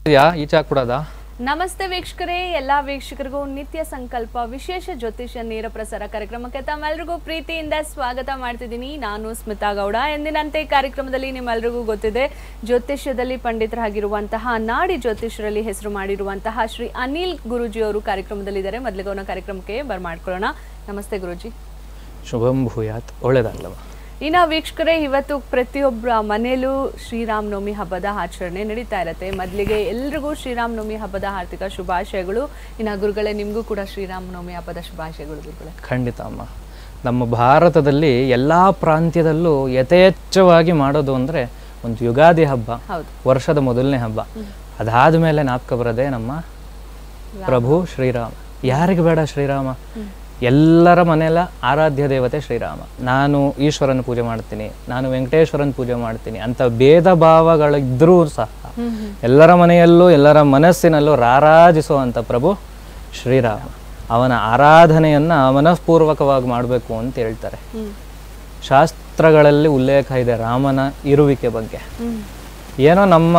ಇದೆಯಾ ಈಚೆ ಹಾಕ್ಬಿಡೋದಾ ನಮಸ್ತೆ ವೀಕ್ಷಕರೇ ಎಲ್ಲಾ ವೀಕ್ಷಕರಿಗೂ ನಿತ್ಯ ಸಂಕಲ್ಪ ವಿಶೇಷ ಜ್ಯೋತಿಷ್ಯ ನೇರ ಪ್ರಸಾರ ಕಾರ್ಯಕ್ರಮಕ್ಕೆ ತಮ್ಮೆಲ್ಲರಿಗೂ ಪ್ರೀತಿಯಿಂದ ಸ್ವಾಗತ ಮಾಡ್ತಿದ್ದೀನಿ ನಾನು ಸ್ಮಿತಾ ಗೌಡ ಎಂದಿನಂತೆ ಕಾರ್ಯಕ್ರಮದಲ್ಲಿ ನಿಮ್ಮೆಲ್ಲರಿಗೂ ಗೊತ್ತಿದೆ ಜ್ಯೋತಿಷ್ಯದಲ್ಲಿ ಪಂಡಿತರಾಗಿರುವಂತಹ ನಾಡಿ ಜ್ಯೋತಿಷ್ಯರಲ್ಲಿ ಹೆಸರು ಮಾಡಿರುವಂತಹ ಶ್ರೀ ಅನಿಲ್ ಗುರುಜಿ ಅವರು ಕಾರ್ಯಕ್ರಮದಲ್ಲಿದ್ದಾರೆ ಮೊದಲಿಗೆ ಅವನ ಕಾರ್ಯಕ್ರಮಕ್ಕೆ ಬರ್ಮಾಡ್ಕೊಳ್ಳೋಣ ನಮಸ್ತೆ ಗುರುಜಿ ಶುಭಂ ಭೂಯಾತ್ ಒಳ್ಳೇದಾಗ್ಲವ ಇನ್ನ ವೀಕ್ಷಕರೇ ಇವತ್ತು ಪ್ರತಿಯೊಬ್ಬರ ಮನೆಯಲ್ಲೂ ಶ್ರೀರಾಮನವಮಿ ಹಬ್ಬದ ಆಚರಣೆ ನಡೀತಾ ಇರತ್ತೆ ಮೊದಲಿಗೆ ಎಲ್ರಿಗೂ ಶ್ರೀರಾಮನವಮಿ ಹಬ್ಬದ ಹಾರ್ದಿಕ ಶುಭಾಶಯಗಳು ಇನ್ನ ಗುರುಗಳೇ ನಿಮಗೂ ಕೂಡ ಶ್ರೀರಾಮನವಮಿ ಹಬ್ಬದ ಶುಭಾಶಯಗಳು ಗುರುಗಳೇ ಖಂಡಿತ ಅಮ್ಮ ನಮ್ಮ ಭಾರತದಲ್ಲಿ ಎಲ್ಲ ಪ್ರಾಂತ್ಯದಲ್ಲೂ ಯಥೇಚ್ಛವಾಗಿ ಮಾಡೋದು ಅಂದರೆ ಒಂದು ಯುಗಾದಿ ಹಬ್ಬ ಹೌದು ವರ್ಷದ ಮೊದಲನೇ ಹಬ್ಬ ಅದಾದ ಮೇಲೆ ನಾಪಕ ಬರೋದೇ ನಮ್ಮ ಪ್ರಭು ಶ್ರೀರಾಮ ಯಾರಿಗೆ ಬೇಡ ಶ್ರೀರಾಮ ಎಲ್ಲರ ಮನೆಯಲ್ಲ ಆರಾಧ್ಯ ದೇವತೆ ಶ್ರೀರಾಮ ನಾನು ಈಶ್ವರನ ಪೂಜೆ ಮಾಡ್ತೀನಿ ನಾನು ವೆಂಕಟೇಶ್ವರನ ಪೂಜೆ ಮಾಡ್ತೀನಿ ಅಂತ ಭೇದ ಭಾವಗಳಿದ್ರೂ ಸಹ ಎಲ್ಲರ ಮನೆಯಲ್ಲೂ ಎಲ್ಲರ ಮನಸ್ಸಿನಲ್ಲೂ ರಾರಾಜಿಸುವಂಥ ಪ್ರಭು ಶ್ರೀರಾಮ ಅವನ ಆರಾಧನೆಯನ್ನ ಮನಃಪೂರ್ವಕವಾಗಿ ಮಾಡಬೇಕು ಅಂತ ಹೇಳ್ತಾರೆ ಹ್ಮ್ ಶಾಸ್ತ್ರಗಳಲ್ಲಿ ಉಲ್ಲೇಖ ಇದೆ ರಾಮನ ಇರುವಿಕೆ ಬಗ್ಗೆ ಹ್ಮ್ ಏನೋ ನಮ್ಮ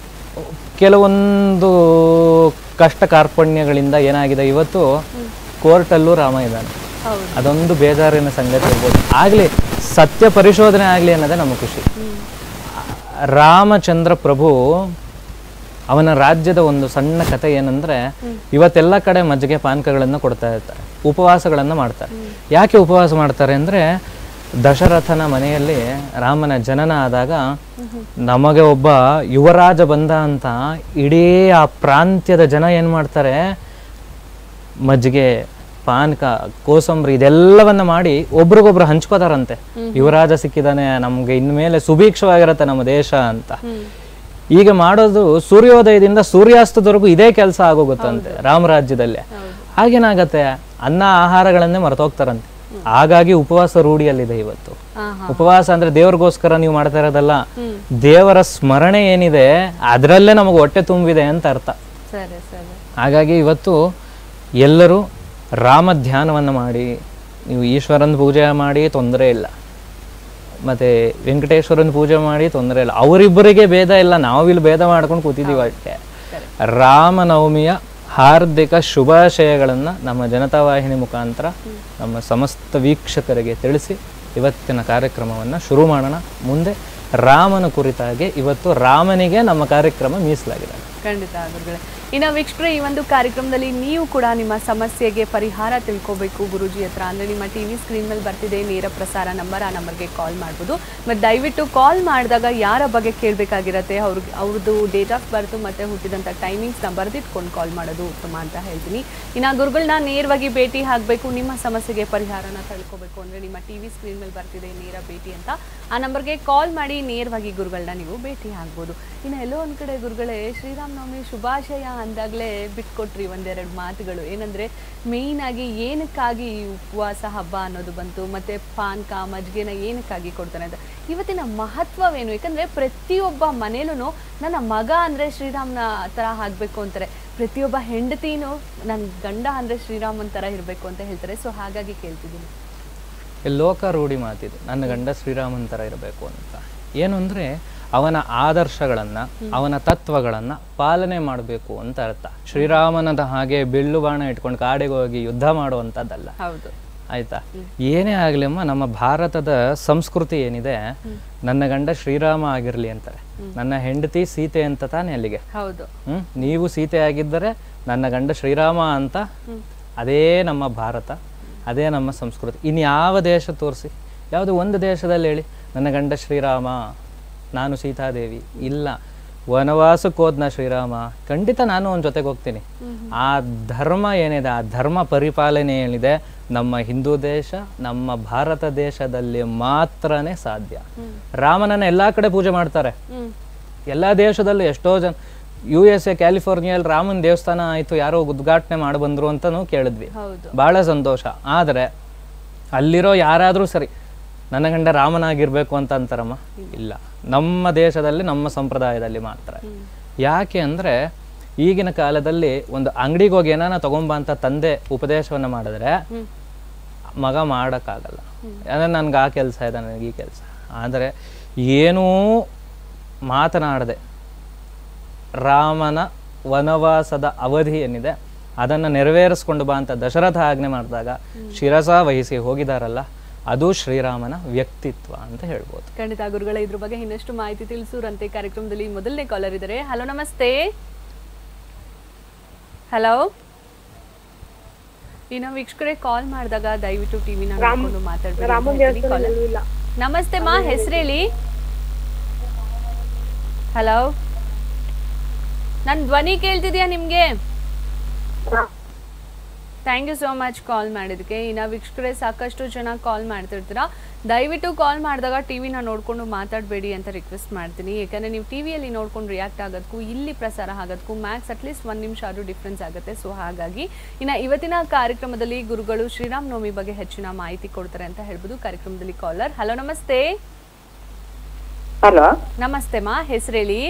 ಕೆಲವೊಂದು ಕಷ್ಟ ಕಾರ್ಪಣ್ಯಗಳಿಂದ ಏನಾಗಿದೆ ಇವತ್ತು ಕೋರ್ಟಲ್ಲೂ ರಾಮ ಇದ್ದಾನೆ ಹೌದು ಅದೊಂದು ಬೇಜಾರಿನ ಸಂಗತಿ ಇರ್ಬೋದು ಆಗಲಿ ಸತ್ಯ ಪರಿಶೋಧನೆ ಆಗಲಿ ಅನ್ನೋದೇ ನಮ್ಮ ಖುಷಿ ಹ್ಮ್ ರಾಮಚಂದ್ರ ಪ್ರಭು ಅವನ ರಾಜ್ಯದ ಒಂದು ಸಣ್ಣ ಕಥೆ ಏನಂದ್ರೆ ಇವತ್ತೆಲ್ಲ ಕಡೆ ಮಜ್ಜಿಗೆ ಪಾನಕಗಳನ್ನು ಕೊಡ್ತಾ ಇರ್ತಾರೆ ಉಪವಾಸಗಳನ್ನು ಮಾಡ್ತಾರೆ ಯಾಕೆ ಉಪವಾಸ ಮಾಡ್ತಾರೆ ಅಂದ್ರೆ ದಶರಥನ ಮನೆಯಲ್ಲಿ ರಾಮನ ಜನನ ಆದಾಗ ನಮಗೆ ಒಬ್ಬ ಯುವರಾಜ ಬಂದ ಅಂತ ಇಡೀ ಆ ಪ್ರಾಂತ್ಯದ ಜನ ಏನ್ ಮಾಡ್ತಾರೆ ಮಜ್ಜಿಗೆ ಪಾನಕ ಕೋಸಂಬರಿ ಇದೆಲ್ಲವನ್ನ ಮಾಡಿ ಒಬ್ರಿಗೊಬ್ರು ಹಂಚ್ಕೋತಾರಂತೆ ಯುವರಾಜ ಸಿಕ್ಕಿದಾನೆ ನಮ್ಗೆ ಇನ್ಮೇಲೆ ಸುಭೀಕ್ಷವಾಗಿರತ್ತೆ ನಮ್ಮ ದೇಶ ಅಂತ ಹ್ಮ್ ಈಗ ಮಾಡೋದು ಸೂರ್ಯೋದಯದಿಂದ ಸೂರ್ಯಾಸ್ತದವರೆಗೂ ಇದೇ ಕೆಲಸ ಆಗೋಗುತ್ತಂತೆ ರಾಮರಾಜ್ಯದಲ್ಲಿ ಹೌದು ಹಾಗೇನಾಗತ್ತೆ ಅನ್ನ ಆಹಾರಗಳನ್ನೇ ಮರ್ತೋಗ್ತಾರಂತೆ ಹಾಗಾಗಿ ಉಪವಾಸ ರೂಢಿಯಲ್ಲಿದೆ ಇವತ್ತು ಹಾ ಹಾ ಉಪವಾಸ ಅಂದ್ರೆ ದೇವ್ರಿಗೋಸ್ಕರ ನೀವು ಮಾಡ್ತಾ ಇರೋದಲ್ಲ ಹ್ಮ್ ದೇವರ ಸ್ಮರಣೆ ಏನಿದೆ ಅದರಲ್ಲೇ ನಮಗೆ ಹೊಟ್ಟೆ ತುಂಬಿದೆ ಅಂತ ಅರ್ಥ ಸರಿ ಸರಿ ಹಾಗಾಗಿ ಇವತ್ತು ಎಲ್ಲರೂ ರಾಮ ಧ್ಯಾನವನ್ನು ಮಾಡಿ ನೀವು ಈಶ್ವರನ ಪೂಜೆ ಮಾಡಿ ತೊಂದರೆ ಇಲ್ಲ ಮತ್ತೆ ವೆಂಕಟೇಶ್ವರನ ಪೂಜೆ ಮಾಡಿ ತೊಂದರೆ ಇಲ್ಲ ಅವರಿಬ್ಬರಿಗೆ ಭೇದ ಇಲ್ಲ ನಾವಿಲ್ಲಿ ಭೇದ ಮಾಡ್ಕೊಂಡು ಕೂತಿದ್ದೀವಿ ಅಷ್ಟೇ ರಾಮನವಮಿಯ ಹಾರ್ದಿಕ ಶುಭಾಶಯಗಳನ್ನು ನಮ್ಮ ಜನತಾ ವಾಹಿನಿ ಮುಖಾಂತರ ನಮ್ಮ ಸಮಸ್ತ ವೀಕ್ಷಕರಿಗೆ ತಿಳಿಸಿ ಇವತ್ತಿನ ಕಾರ್ಯಕ್ರಮವನ್ನು ಶುರು ಮಾಡೋಣ ಮುಂದೆ ರಾಮನ ಕುರಿತಾಗಿ ಇವತ್ತು ರಾಮನಿಗೆ ನಮ್ಮ ಕಾರ್ಯಕ್ರಮ ಮೀಸಲಾಗಿದೆ ಖಂಡಿತ ಗುರುಗಳೇ ಇನ್ನು ವೀಕ್ಷಕರೇ ಈ ಒಂದು ಕಾರ್ಯಕ್ರಮದಲ್ಲಿ ನೀವು ಕೂಡ ನಿಮ್ಮ ಸಮಸ್ಯೆಗೆ ಪರಿಹಾರ ತಿಳ್ಕೊಬೇಕು ಗುರುಜಿ ಹತ್ರ ಅಂದ್ರೆ ನಿಮ್ಮ ಟಿವಿ ಸ್ಕ್ರೀನ್ ಮೇಲೆ ಬರ್ತಿದೆ ನೇರ ಪ್ರಸಾರ ನಂಬರ್ ಆ ನಂಬರ್ಗೆ ಕಾಲ್ ಮಾಡ್ಬೋದು ಮತ್ತೆ ದಯವಿಟ್ಟು ಕಾಲ್ ಮಾಡಿದಾಗ ಯಾರ ಬಗ್ಗೆ ಕೇಳಬೇಕಾಗಿರತ್ತೆ ಅವ್ರಿಗೆ ಅವ್ರದ್ದು ಡೇಟ್ ಆಫ್ ಬರ್ತ್ ಮತ್ತೆ ಹುಟ್ಟಿದಂಥ ಟೈಮಿಂಗ್ಸ್ನ ಬರೆದಿಟ್ಕೊಂಡು ಕಾಲ್ ಮಾಡೋದು ಉತ್ತಮ ಅಂತ ಹೇಳ್ತೀನಿ ಇನ್ನು ಗುರುಗಳನ್ನ ನೇರವಾಗಿ ಭೇಟಿ ಆಗಬೇಕು ನಿಮ್ಮ ಸಮಸ್ಯೆಗೆ ಪರಿಹಾರನ ತಿಳ್ಕೊಬೇಕು ಅಂದ್ರೆ ನಿಮ್ಮ ಟಿವಿ ಸ್ಕ್ರೀನ್ ಮೇಲೆ ಬರ್ತಿದೆ ನೇರ ಭೇಟಿ ಅಂತ ಆ ನಂಬರ್ಗೆ ಕಾಲ್ ಮಾಡಿ ನೇರವಾಗಿ ಗುರುಗಳನ್ನ ನೀವು ಭೇಟಿ ಆಗ್ಬೋದು ಇನ್ನು ಎಲ್ಲೋ ಒಂದ್ ಕಡೆ ಗುರುಗಳೇ ಶ್ರೀರಾಮನವಮಿ ಶುಭಾಶಯ ಅಂದಾಗಲೇ ಬಿಟ್ಕೊಟ್ರಿ ಒಂದೆರಡು ಮಾತುಗಳು ಏನಂದ್ರೆ ಮೇಯ್ನ್ ಆಗಿ ಏನಕ್ಕಾಗಿ ಈ ಉಪವಾಸ ಹಬ್ಬ ಅನ್ನೋದು ಬಂತು ಮತ್ತೆ ಪಾನ್ಕ ಮಜ್ಜಿಗೆನ ಏನಕ್ಕಾಗಿ ಕೊಡ್ತಾನೆ ಅಂತ ಇವತ್ತಿನ ಮಹತ್ವವೇನು ಯಾಕಂದ್ರೆ ಪ್ರತಿಯೊಬ್ಬ ಮನೇಲೂ ನನ್ನ ಮಗ ಅಂದ್ರೆ ಶ್ರೀರಾಮನ ತರ ಆಗ್ಬೇಕು ಅಂತಾರೆ ಪ್ರತಿಯೊಬ್ಬ ಹೆಂಡತಿನೂ ನನ್ನ ಗಂಡ ಅಂದ್ರೆ ಶ್ರೀರಾಮನ್ ತರ ಇರಬೇಕು ಅಂತ ಹೇಳ್ತಾರೆ ಸೊ ಹಾಗಾಗಿ ಕೇಳ್ತಿದ್ದೀನಿ ಈ ಲೋಕ ರೂಢಿ ಮಾತಿದೆ ನನ್ನ ಗಂಡ ಶ್ರೀರಾಮನ್ ಥರ ಇರಬೇಕು ಅಂತ ಏನು ಅಂದರೆ ಅವನ ಆದರ್ಶಗಳನ್ನ ಅವನ ತತ್ವಗಳನ್ನ ಪಾಲನೆ ಮಾಡಬೇಕು ಅಂತ ಅರ್ಥ ಶ್ರೀರಾಮನದ ಹಾಗೆ ಬಿಲ್ಲು ಬಾಣ ಇಟ್ಕೊಂಡು ಕಾಡಿಗೆ ಹೋಗಿ ಯುದ್ಧ ಮಾಡುವಂಥದ್ದಲ್ಲ ಹೌದು ಆಯ್ತಾ ಏನೇ ಆಗ್ಲಿ ಅಮ್ಮ ನಮ್ಮ ಭಾರತದ ಸಂಸ್ಕೃತಿ ಏನಿದೆ ನನ್ನ ಗಂಡ ಶ್ರೀರಾಮ ಆಗಿರ್ಲಿ ಅಂತಾರೆ ನನ್ನ ಹೆಂಡತಿ ಸೀತೆ ಅಂತ ತಾನೇ ಅಲ್ಲಿಗೆ ಹೌದು ಹ್ಮ್ ನೀವು ಸೀತೆ ಆಗಿದ್ದರೆ ನನ್ನ ಗಂಡ ಶ್ರೀರಾಮ ಅಂತ ಅದೇ ನಮ್ಮ ಭಾರತ ಅದೇ ನಮ್ಮ ಸಂಸ್ಕೃತಿ ಇನ್ಯಾವ ದೇಶ ತೋರಿಸಿ ಯಾವುದು ಒಂದು ದೇಶದಲ್ಲಿ ಹೇಳಿ ನನ್ನ ಗಂಡ ಶ್ರೀರಾಮ ನಾನು ಸೀತಾದೇವಿ ಇಲ್ಲ ವನವಾಸಕ್ಕೆ ಹೋದ್ನ ಶ್ರೀರಾಮ ಖಂಡಿತ ನಾನು ಅವನ ಜೊತೆಗೆ ಹೋಗ್ತೀನಿ ಆ ಧರ್ಮ ಏನಿದೆ ಆ ಧರ್ಮ ಪರಿಪಾಲನೆ ಏನಿದೆ ನಮ್ಮ ಹಿಂದೂ ದೇಶ ನಮ್ಮ ಭಾರತ ದೇಶದಲ್ಲಿ ಮಾತ್ರನೇ ಸಾಧ್ಯ ರಾಮನನ್ನ ಎಲ್ಲಾ ಕಡೆ ಪೂಜೆ ಮಾಡ್ತಾರೆ ಹ್ಮ್ ಎಲ್ಲ ದೇಶದಲ್ಲೂ ಎಷ್ಟೋ ಜನ ಯು ಎಸ್ ಎ ಕ್ಯಾಲಿಫೋರ್ನಿಯಲ್ಲಿ ರಾಮನ ದೇವಸ್ಥಾನ ಆಯಿತು ಯಾರೋ ಉದ್ಘಾಟನೆ ಮಾಡಿ ಬಂದ್ರು ಅಂತಲೂ ಕೇಳಿದ್ವಿ ಹೌದು ಭಾಳ ಸಂತೋಷ ಆದರೆ ಅಲ್ಲಿರೋ ಯಾರಾದರೂ ಸರಿ ನನ್ನ ಗಂಡ ರಾಮನಾಗಿರ್ಬೇಕು ಅಂತ ಅಂತಾರಮ್ಮ ಇಲ್ಲ ನಮ್ಮ ದೇಶದಲ್ಲಿ ನಮ್ಮ ಸಂಪ್ರದಾಯದಲ್ಲಿ ಮಾತ್ರ ಯಾಕೆ ಅಂದರೆ ಈಗಿನ ಕಾಲದಲ್ಲಿ ಒಂದು ಅಂಗಡಿಗೆ ಹೋಗಿ ಏನಾನ ತಗೊಂಬ ಅಂತ ತಂದೆ ಉಪದೇಶವನ್ನು ಮಾಡಿದ್ರೆ ಹ್ಮ್ ಮಗ ಮಾಡೋಕ್ಕಾಗಲ್ಲ ಅಂದರೆ ನನ್ಗೆ ಆ ಕೆಲಸ ಇದೆ ನನಗೆ ಈ ಕೆಲಸ ಆದರೆ ಏನೂ ಮಾತನಾಡದೆ ರಾಮನ ವನವಾಸದ ಅವಧಿ ಏನಿದೆ ಅದನ್ನು ನೆರವೇರಿಸ್ಕೊಂಡು ಬಾ ಅಂತ ದಶರಥ ಆಜ್ಞೆ ಮಾಡಿದಾಗ ಶಿರಸ ವಹಿಸಿ ಹೋಗಿದಾರಲ್ಲ ಅದು ಶ್ರೀರಾಮನ ವ್ಯಕ್ತಿತ್ವ ಅಂತ ಹೇಳ್ಬೋದು ಖಂಡಿತ ಗುರುಗಳ ಇದ್ರ ಬಗ್ಗೆ ಇನ್ನಷ್ಟು ಮಾಹಿತಿ ತಿಳಿಸೂರಂತೆ ಕಾರ್ಯಕ್ರಮದಲ್ಲಿ ಮೊದಲನೇ ಕಾಲರ್ ಇದ್ದಾರೆ ಹಲೋ ನಮಸ್ತೆ ಹಲೋ ಇನ್ನು ವೀಕ್ಷಕರೇ ಕಾಲ್ ಮಾಡಿದಾಗ ದಯವಿಟ್ಟು ಟಿವಿನ ನೋಡ್ಕೊಂಡು ಮಾತಾಡ್ಬೇಡಿ ಕಾಲರ್ ನಮಸ್ತೆ ಮಾ ಹೆಸರೇಳಿ ಹಲೋ ನನ್ನ ಧ್ವನಿ ಕೇಳ್ತಿದ್ಯಾ ನಿಮ್ಗೆ thank you so much call ಮಾಡಿದ್ದಕ್ಕೆ ಇನ್ನು ವೀಕ್ಷಕರೇ ಸಾಕಷ್ಟು ಜನ ಕಾಲ್ ಮಾಡ್ತಿರ್ತೀರಾ ದಯವಿಟ್ಟು ಕಾಲ್ ಮಾಡಿದಾಗ ಟಿವಿನ ನೋಡ್ಕೊಂಡು ಮಾತಾಡಬೇಡಿ ಅಂತ ರಿಕ್ವೆಸ್ಟ್ ಮಾಡ್ತೀನಿ ಯಾಕಂದರೆ ನೀವು ಟಿವಿಯಲ್ಲಿ ನೋಡ್ಕೊಂಡು ರಿಯಾಕ್ಟ್ ಆಗೋದಕ್ಕೂ ಇಲ್ಲಿ ಪ್ರಸಾರ ಆಗೋದಕ್ಕೂ ಮ್ಯಾಕ್ಸ್ ಅಟ್ಲೀಸ್ಟ್ ಒಂದು ನಿಮಿಷ ಆದರೂ ಡಿಫ್ರೆನ್ಸ್ ಆಗುತ್ತೆ ಸೊ ಹಾಗಾಗಿ ಇನ್ನು ಇವತ್ತಿನ ಕಾರ್ಯಕ್ರಮದಲ್ಲಿ ಗುರುಗಳು ಶ್ರೀರಾಮ್ ನವಮಿ ಬಗ್ಗೆ ಹೆಚ್ಚಿನ ಮಾಹಿತಿ ಕೊಡ್ತಾರೆ ಅಂತ ಹೇಳ್ಬೋದು ಕಾರ್ಯಕ್ರಮದಲ್ಲಿ ಕಾಲರ್ ಹಲೋ ನಮಸ್ತೆ ಹಲೋ ನಮಸ್ತೆ ಮಾ ಹೆಸರೇಳಿ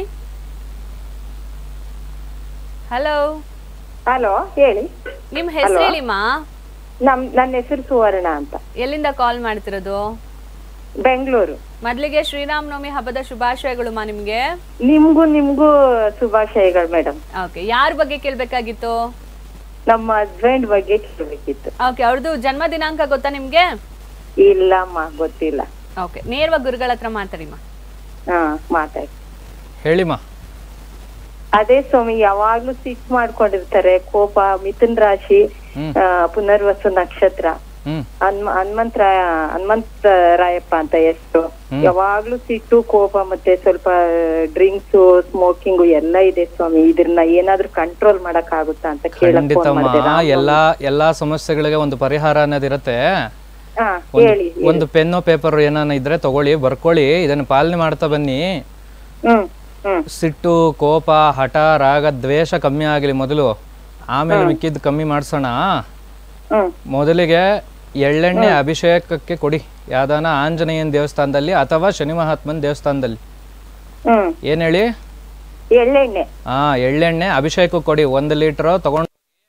ಹಲೋ ಹಲೋ ಹೇಳಿ ನಿಮ್ಮ ಹೆಸರೇಳಿ ಮಾ ನಮ್ ನನ್ನ ಹೆಸರು ಸುವರ್ಣ ಅಂತ ಎಲ್ಲಿಂದ ಕಾಲ್ ಮಾಡ್ತಿರೋದು ಬೆಂಗಳೂರು ಮೊದಲಿಗೆ ಶ್ರೀರಾಮ್ ನವಮಿ ಹಬ್ಬದ ಶುಭಾಶಯಗಳು ಮಾ ನಿಮ್ಗೆ ನಿಮ್ಗೂ ನಿಮ್ಗೂ ಶುಭಾಶಯಗಳು ಮೇಡಮ್ ಓಕೆ ಯಾರ ಬಗ್ಗೆ ಕೇಳ್ಬೇಕಾಗಿತ್ತು ನಮ್ಮ ಹಸ್ಬೆಂಡ್ ಬಗ್ಗೆ ಕೇಳಬೇಕಿತ್ತು ಓಕೆ ಅವ್ರದ್ದು ಜನ್ಮ ದಿನಾಂಕ ಗೊತ್ತಾ ನಿಮ್ಗೆ ಇಲ್ಲಮ್ಮ ಗೊತ್ತಿಲ್ಲ ಓಕೆ ನೇರವಾಗಿ ಗುರುಗಳ ಹತ್ರ ಮಾತಾಡಿಮ್ಮ ಹಾ ಮಾತಾಡಿ ಹೇಳಿಮ್ಮ ಅದೇ ಸ್ವಾಮಿ ಯಾವಾಗ್ಲೂ ಸಿಟ್ ಮಾಡ್ಕೊಂಡಿರ್ತಾರೆ ಕೋಪ ಮಿಥುನ್ ರಾಶಿ ಹ್ಮ್. ಆ, ಪುನರ್ವಸು ನಕ್ಷತ್ರ ಹ್ಮ್ ಹನ್ಮ ಹನುಮಂತರಾಯ ಹನುಮಂತ ರಾಯಪ್ಪ ಅಂತ ಹೆಸರು ಯಾವಾಗ್ಲೂ ಸಿಟ್ಟು ಕೋಪ ಮತ್ತೆ ಸ್ವಲ್ಪ ಡ್ರಿಂಕ್ಸ್ ಸ್ಮೋಕಿಂಗ್ ಎಲ್ಲ ಇದೆ ಸ್ವಾಮಿ ಇದನ್ನ ಏನಾದ್ರೂ ಕಂಟ್ರೋಲ್ ಮಾಡಕ್ ಆಗುತ್ತಾ ಅಂತ ಕೇಳಕ್ ಫೋನ್ ಖಂಡಿತಮ್ಮ ಮಾಡಿದೆ ಎಲ್ಲಾ ಎಲ್ಲಾ ಸಮಸ್ಯೆಗಳಿಗೆ ಒಂದು ಪರಿಹಾರ ಅನ್ನೋದಿರುತ್ತೆ ಹಾ ಒಂದು- ಹೇಳಿ ಒಂದು ಪೆನ್ನು ಪೇಪರ್ ಏನಾನ ಇದ್ರೆ ತಗೊಳ್ಳಿ ಬರ್ಕೊಳ್ಳಿ ಇದನ್ನ ಪಾಲನೆ ಮಾಡ್ತಾ ಬನ್ನಿ ಹ್ಮ್ ಹ್ಮ್ ಸಿಟ್ಟು ಕೋಪ ಹಠ ರಾಗ ದ್ವೇಷ ಕಮ್ಮಿ ಆಗಲಿ ಮೊದಲು ಆಮೇಲೆ ಮಿಕ್ಕಿದ್ದು ಕಮ್ಮಿ ಮಾಡ್ಸೋಣ ಹ್ಮ್ ಮೊದಲಿಗೆ ಎಳ್ಳೆಣ್ಣೆ ಅಭಿಷೇಕಕ್ಕೆ ಕೊಡಿ ಯಾವ್ದಾನ ಆಂಜನೇಯನ ದೇವಸ್ಥಾನದಲ್ಲಿ ಅಥವಾ ಶನಿ ಮಹಾತ್ಮನ ದೇವಸ್ಥಾನದಲ್ಲಿ ಹ್ಮ್ ಏನ್ ಹೇಳಿ ಎಳ್ಳೆಣ್ಣೆ ಹಾ ಎಳ್ಳೆಣ್ಣೆ ಅಭಿಷೇಕಕ್ಕೆ ಕೊಡಿ ಒಂದು ಲೀಟರ್ ತಗೊಂಡು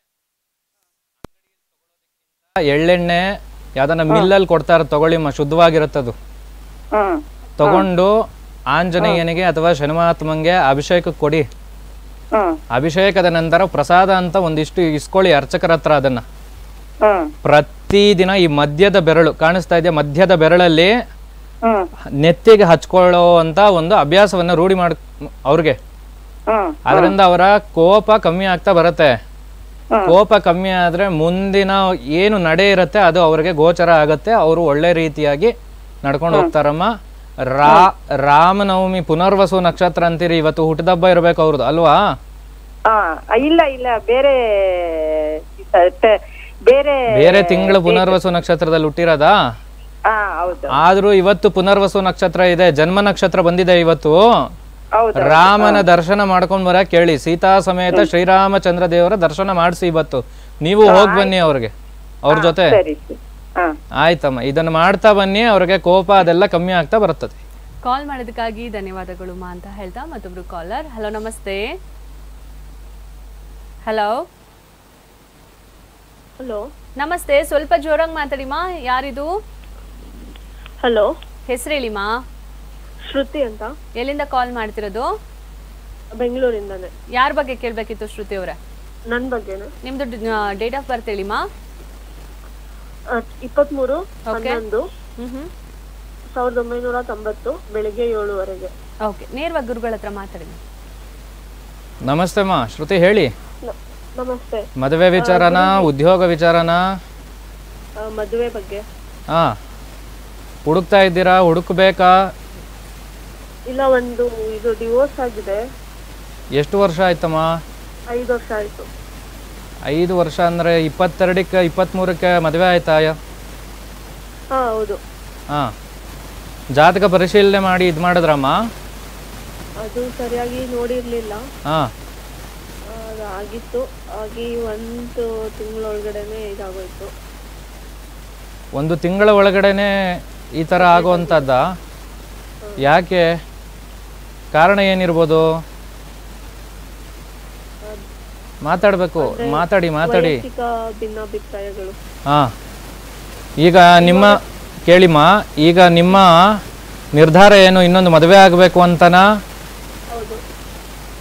ಎಳ್ಳೆಣ್ಣೆ ಯಾವ್ದಾನ ಮಿಲ್ಲಲ್ಲಿ ಕೊಡ್ತಾರ ತಗೊಳ್ಳಿಮ್ಮ ಶುದ್ಧವಾಗಿರುತ್ತದು ಹ್ಮ್ ತಗೊಂಡು ಆಂಜನೇಯನಿಗೆ ಅಥವಾ ಶನಿಮಹಾತ್ಮಂಗೆ ಅಭಿಷೇಕಕ್ಕೆ ಕೊಡಿ ಹ್ಮ್ ಅಭಿಷೇಕದ ನಂತರ ಪ್ರಸಾದ ಅಂತ ಒಂದಿಷ್ಟು ಇಸ್ಕೊಳ್ಳಿ ಅರ್ಚಕರ ಹತ್ರ ಅದನ್ನ ಹ್ಮ್ ಪ್ರತಿದಿನ ಈ ಮಧ್ಯದ ಬೆರಳು ಕಾಣಿಸ್ತಾ ಇದೆಯಾ ಮಧ್ಯದ ಬೆರಳಲ್ಲಿ ಹ್ಮ್ ನೆತ್ತಿಗೆ ಹಚ್ಕೊಳ್ಳೋ ಅಂತ ಒಂದು ಅಭ್ಯಾಸವನ್ನ ರೂಢಿ ಮಾಡ್ ಅವ್ರಿಗೆ ಹ್ಮ್ ಅದರಿಂದ ಅವರ ಕೋಪ ಕಮ್ಮಿ ಆಗ್ತಾ ಬರುತ್ತೆ ಕೋಪ ಕಮ್ಮಿ ಆದ್ರೆ ಮುಂದಿನ ಏನು ನಡೆ ಇರುತ್ತೆ ಅದು ಅವ್ರಿಗೆ ಗೋಚರ ಆಗತ್ತೆ ಅವರು ಒಳ್ಳೆ ರೀತಿಯಾಗಿ ನಡ್ಕೊಂಡು ಹೋಗ್ತಾರಮ್ಮ ರಾ ರಾಮನವಮಿ ಪುನರ್ವಸು ನಕ್ಷತ್ರ ಅಂತೀರಿ ಇವತ್ತು ಹುಟ್ಟಿದಬ್ಬ ಇರ್ಬೇಕು ಅವ್ರದ್ದು ಅಲ್ವಾ ಹಾ ಇಲ್ಲ ಇಲ್ಲ ಬೇರೆ ತ- ಬೇರೆ ಬೇರೆ ತಿಂಗಳು ಪುನರ್ವಸು ನಕ್ಷತ್ರದಲ್ಲಿ ಹುಟ್ಟಿರೋದಾ ಹಾ ಹೌದು ಆದ್ರೂ ಇವತ್ತು ಪುನರ್ವಸು ನಕ್ಷತ್ರ ಇದೆ ಜನ್ಮ ನಕ್ಷತ್ರ ಬಂದಿದೆ ಇವತ್ತು ಹೌದು ರಾಮನ ದರ್ಶನ ಮಾಡ್ಕೊಂಡ್ ಬರಕ್ ಕೇಳಿ ಸೀತಾ ಸಮೇತ ಶ್ರೀರಾಮಚಂದ್ರ ದೇವರ ದರ್ಶನ ಮಾಡಿಸಿ ಇವತ್ತು ನೀವು ಹೋಗ್ ಬನ್ನಿ ಅವ್ರಿಗೆ ಅವ್ರ ಜೊತೆ ಸರಿ ಸರಿ ಹಾ ಆಯ್ತಮ್ಮ ಇದನ್ನ ಮಾಡ್ತಾ ಬನ್ನಿ ಅವ್ರಿಗೆ ಕೋಪ ಅದೆಲ್ಲ ಕಮ್ಮಿ ಆಗ್ತಾ ಬರುತ್ತದೆ ಕಾಲ್ ಮಾಡೋದಕ್ಕಾಗಿ ಧನ್ಯವಾದಗಳು ಮಾ ಅಂತ ಹೇಳ್ತಾ ಮತ್ತೊಬ್ರು ಕಾಲರ್ ಹಲೋ ನಮಸ್ತೆ ಹಲೋ ಹಲೋ ನಮಸ್ತೆ ಸ್ವಲ್ಪ ಜೋರಾಗಿ ಮಾತಾಡಿಮಾ ಯಾರಿದು ಹಲೋ ಹೆಸರೇಳಿಮಾ ಶ್ರುತಿ ಅಂತ ಎಲ್ಲಿಂದ ಕಾಲ್ ಮಾಡ್ತಿರೋದು ಬೆಂಗಳೂರಿಂದಾನೆ ಯಾರ ಬಗ್ಗೆ ಕೇಳಬೇಕಿತ್ತು ಶ್ರುತಿ ಅವರೇ ನನ್ನ ಬಗ್ಗೆನೆ ನಿಮ್ದು ಡೇಟ್ ಆಫ್ ಬರ್ತ್ ಹೇಳಿಮಾ ಇಪ್ಪತ್ಮೂರು Okay. ಹನ್ನೊಂದು ಹ್ಮ್ ಹ್ಮ್ ಸಾವಿರದ ಒಂಬೈನೂರ ತೊಂಬತ್ತು ಬೆಳಿಗ್ಗೆ ಏಳುವರೆಗೆ ಓಕೆ ನೇರವಾಗಿ ಗುರುಗಳ ಹತ್ರ ಮಾತಾಡಿ ನಮಸ್ತೆ ಮಾ ಶ್ರುತಿ ಹೇಳಿ ನ- ನಮಸ್ತೆ ಮದುವೆ ವಿಚಾರನ ಉದ್ಯೋಗ ವಿಚಾರನ ಆ, ಮದುವೆ ಬಗ್ಗೆ ಹಾ ಹುಡುಕ್ತಾ ಇದ್ದೀರಾ ಹುಡುಕ್ಬೇಕಾ ಇಲ್ಲ ಒಂದು ಇದು ಡಿವೋರ್ಸ್ ಆಗಿದೆ ಎಷ್ಟು ವರ್ಷ ಆಯ್ತಮ್ಮ ಐದು ವರ್ಷ ಆಯ್ತು ಐದು ವರ್ಷ ಅಂದ್ರೆ ಇಪ್ಪತ್ತೆರಡಕ್ಕೆ ಇಪ್ಪತ್ತ್ಮೂರಕ್ಕೆ ಮದುವೆ ಆಯ್ತಾ ಹಾ ಹೌದು ಹಾ ಜಾತಕ ಪರಿಶೀಲನೆ ಮಾಡಿ ಇದು ಮಾಡಿದ್ರಮ್ಮ ಅದು ಸರಿಯಾಗಿ ನೋಡಿರ್ಲಿಲ್ಲ ಹಾ ಅದು ಆಗಿತ್ತು ಆಗಿ ಒಂದು ತಿಂಗಳೊಳಗಡೆನೆ ಇದಾಗೋಯ್ತು ಒಂದು ತಿಂಗಳ ಒಳಗಡೆನೆ ಈ ಥರ ಆಗುವಂಥದ್ದ ಯಾಕೆ ಕಾರಣ ಏನಿರ್ಬೋದು ಮಾತಾಡಬೇಕು ಮಾತಾಡಿ ಮಾತಾಡಿ ವೈಯಕ್ತಿಕ ಭಿನ್ನಾಭಿಪ್ರಾಯಗಳು ಹಾ ಈಗ ನಿಮ್ಮ ಕೇಳಿಮ್ಮ ಈಗ ನಿಮ್ಮ ನಿರ್ಧಾರ ಏನು ಇನ್ನೊಂದು ಮದುವೆ ಆಗಬೇಕು ಅಂತನಾ ಹೌದು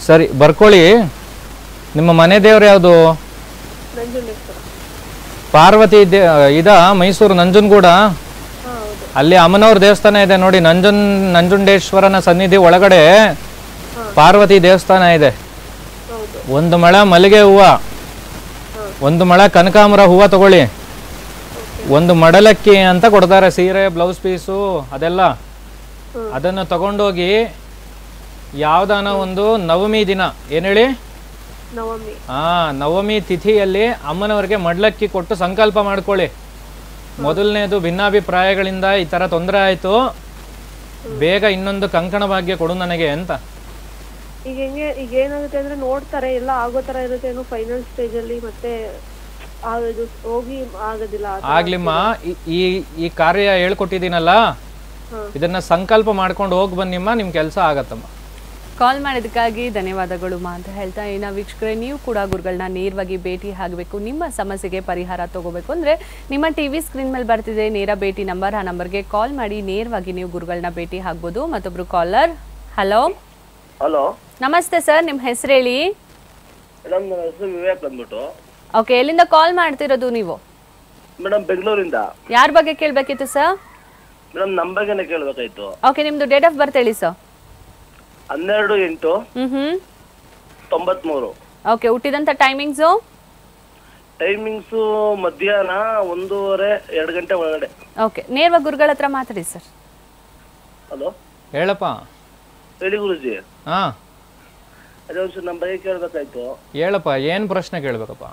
ಸರಿ ಬರ್ಕೊಳ್ಳಿ ನಿಮ್ಮ ಮನೆ ದೇವ್ರು ಯಾವುದು ನಂಜುಂಡೇಶ್ವರ ಪಾರ್ವತಿ ದೇ ಇದ ಮೈಸೂರು ನಂಜನಗೂಡ ಹಾ ಹೌದು ಅಲ್ಲಿ ಅಮ್ಮನವ್ರ ದೇವಸ್ಥಾನ ಇದೆ ನೋಡಿ ನಂಜನ್ ನಂಜುಂಡೇಶ್ವರನ ಸನ್ನಿಧಿ ಒಳಗಡೆ ಪಾರ್ವತಿ ದೇವಸ್ಥಾನ ಇದೆ ಹೌದು ಒಂದು ಮಳ ಮಲ್ಲಿಗೆ ಹೂವ ಒಂದು ಮಳ ಕನಕಾಂಬರ ಹೂವ ತಗೊಳ್ಳಿ ಒಂದು ಮಡಲಕ್ಕಿ ಅಂತ ಕೊಡ್ತಾರೆ ಸೀರೆ ಬ್ಲೌಸ್ ಪೀಸು ಅದೆಲ್ಲ ಅದನ್ನು ತಗೊಂಡೋಗಿ ಯಾವ್ದಾನ ಒಂದು ನವಮಿ ದಿನ ಏನ್ ಹೇಳಿ ನವಮಿ ಆ ನವಮಿ ತಿಥಿಯಲ್ಲಿ ಅಮ್ಮನವರಿಗೆ ಮಡ್ಲಕ್ಕಿ ಕೊಟ್ಟು ಸಂಕಲ್ಪ ಮಾಡ್ಕೊಳ್ಳಿ ಮೊದಲನೇದು ಭಿನ್ನಾಭಿಪ್ರಾಯಗಳಿಂದ ಈ ತರ ತೊಂದರೆ ಆಯ್ತು ಬೇಗ ಇನ್ನೊಂದು ಕಂಕಣ ಭಾಗ್ಯ ಕೊಡು ನನಗೆ ಅಂತ ಈಗ ಹೆಂಗೆ ಈಗ ಏನಾಗುತ್ತೆ ಅಂದ್ರೆ ನೋಡ್ತಾರೆ ಎಲ್ಲ ಆಗೋ ತರ ಇರುತ್ತೆ ಏನೋ ಫೈನಲ್ ಸ್ಟೇಜ್ ಅಲ್ಲಿ ಮತ್ತೆ ಆ ಇದು ಹೋಗಿ ಆಗೋದಿಲ್ಲ ಆ ತರ. ಆಗ್ಲಿಮ್ಮ ಈ- ಈ ಈ ಕಾರ್ಯ ಹೇಳ್ಕೊಟ್ಟಿದ್ದೀನಲ್ಲ ಇದನ್ನ ಸಂಕಲ್ಪ ಮಾಡ್ಕೊಂಡು ಹೋಗಿ ಬನ್ನಿಮ್ಮ ನಿಮ್ ಕೆಲಸ ಆಗತ್ತಮ್ಮ ಕಾಲ್ ಮಾಡಿದ್ದಕ್ಕಾಗಿ ಧನ್ಯವಾದಗಳು ಮಾ ಅಂತ ಹೇಳ್ತಾ ಇನ್ನು ವೀಕ್ಷಕರೇ ನೀವು ಕೂಡ ಗುರುಗಳನ್ನ ನೇರವಾಗಿ ಭೇಟಿ ಆಗಬೇಕು ನಿಮ್ಮ ಸಮಸ್ಯೆಗೆ ಪರಿಹಾರ ತಗೋಬೇಕು ಅಂದ್ರೆ ನಿಮ್ಮ ಟಿವಿ ಸ್ಕ್ರೀನ್ ಮೇಲೆ ಬರ್ತಿದೆ ನೇರ ಭೇಟಿ ನಂಬರ್ ಆ ನಂಬರ್ಗೆ ಕಾಲ್ ಮಾಡಿ ನೇರವಾಗಿ ನೀವು ಗುರುಗಳನ್ನ ಭೇಟಿ ಆಗ್ಬೋದು ಮತ್ತೊಬ್ರು ಕಾಲರ್ ಹಲೋ ಹಲೋ ನಮಸ್ತೆ ಸರ್ ನಿಮ್ಮ ಹೆಸರು ಹೇಳಿ ಮೇಡಮ್ ನನ್ನ ಹೆಸರು ವಿವೇಕ್ ಅಂದ್ಬಿಟ್ಟು ಓಕೆ ಎಲ್ಲಿಂದ ಕಾಲ್ ಮಾಡ್ತಿರೋದು ನೀವು ಮೇಡಮ್ ಬೆಂಗಳೂರಿಂದ ಯಾರ ಬಗ್ಗೆ ಕೇಳಬೇಕಿತ್ತು ಸರ್ ಮೇಡಮ್ ನಮ್ಮ ಬಗ್ಗೆನೇ ಕೇಳಬೇಕಾಯ್ತು ಓಕೆ ನಿಮ್ಮದು ಡೇಟ್ ಆಫ್ ಬರ್ತ್ ಹೇಳಿ ಸರ್ ಹನ್ನೆರಡು ಎಂಟು ಹ್ಞೂ ಹ್ಞೂ ತೊಂಬತ್ಮೂರು ಓಕೆ ಹುಟ್ಟಿದಂಥ ಟೈಮಿಂಗ್ಸು ಟೈಮಿಂಗ್ಸು ಮಧ್ಯಾಹ್ನ ಒಂದೂವರೆ ಎರಡು ಗಂಟೆ ಒಳಗಡೆ ಓಕೆ ನೇರವಾಗಿ ಗುರುಗಳ ಹತ್ರ ಮಾತಾಡಿ ಸರ್ ಹಲೋ ಹೇಳಪ್ಪ ಹೇಳಿ ಗುರುಜಿ ಹಾ ಅದೇ ಒಂಚೂರು ನಮ್ಮ ಬಗ್ಗೆ ಕೇಳಬೇಕಾಯ್ತು ಹೇಳಪ್ಪ ಏನ್ ಪ್ರಶ್ನೆ ಕೇಳ್ಬೇಕಪ್ಪ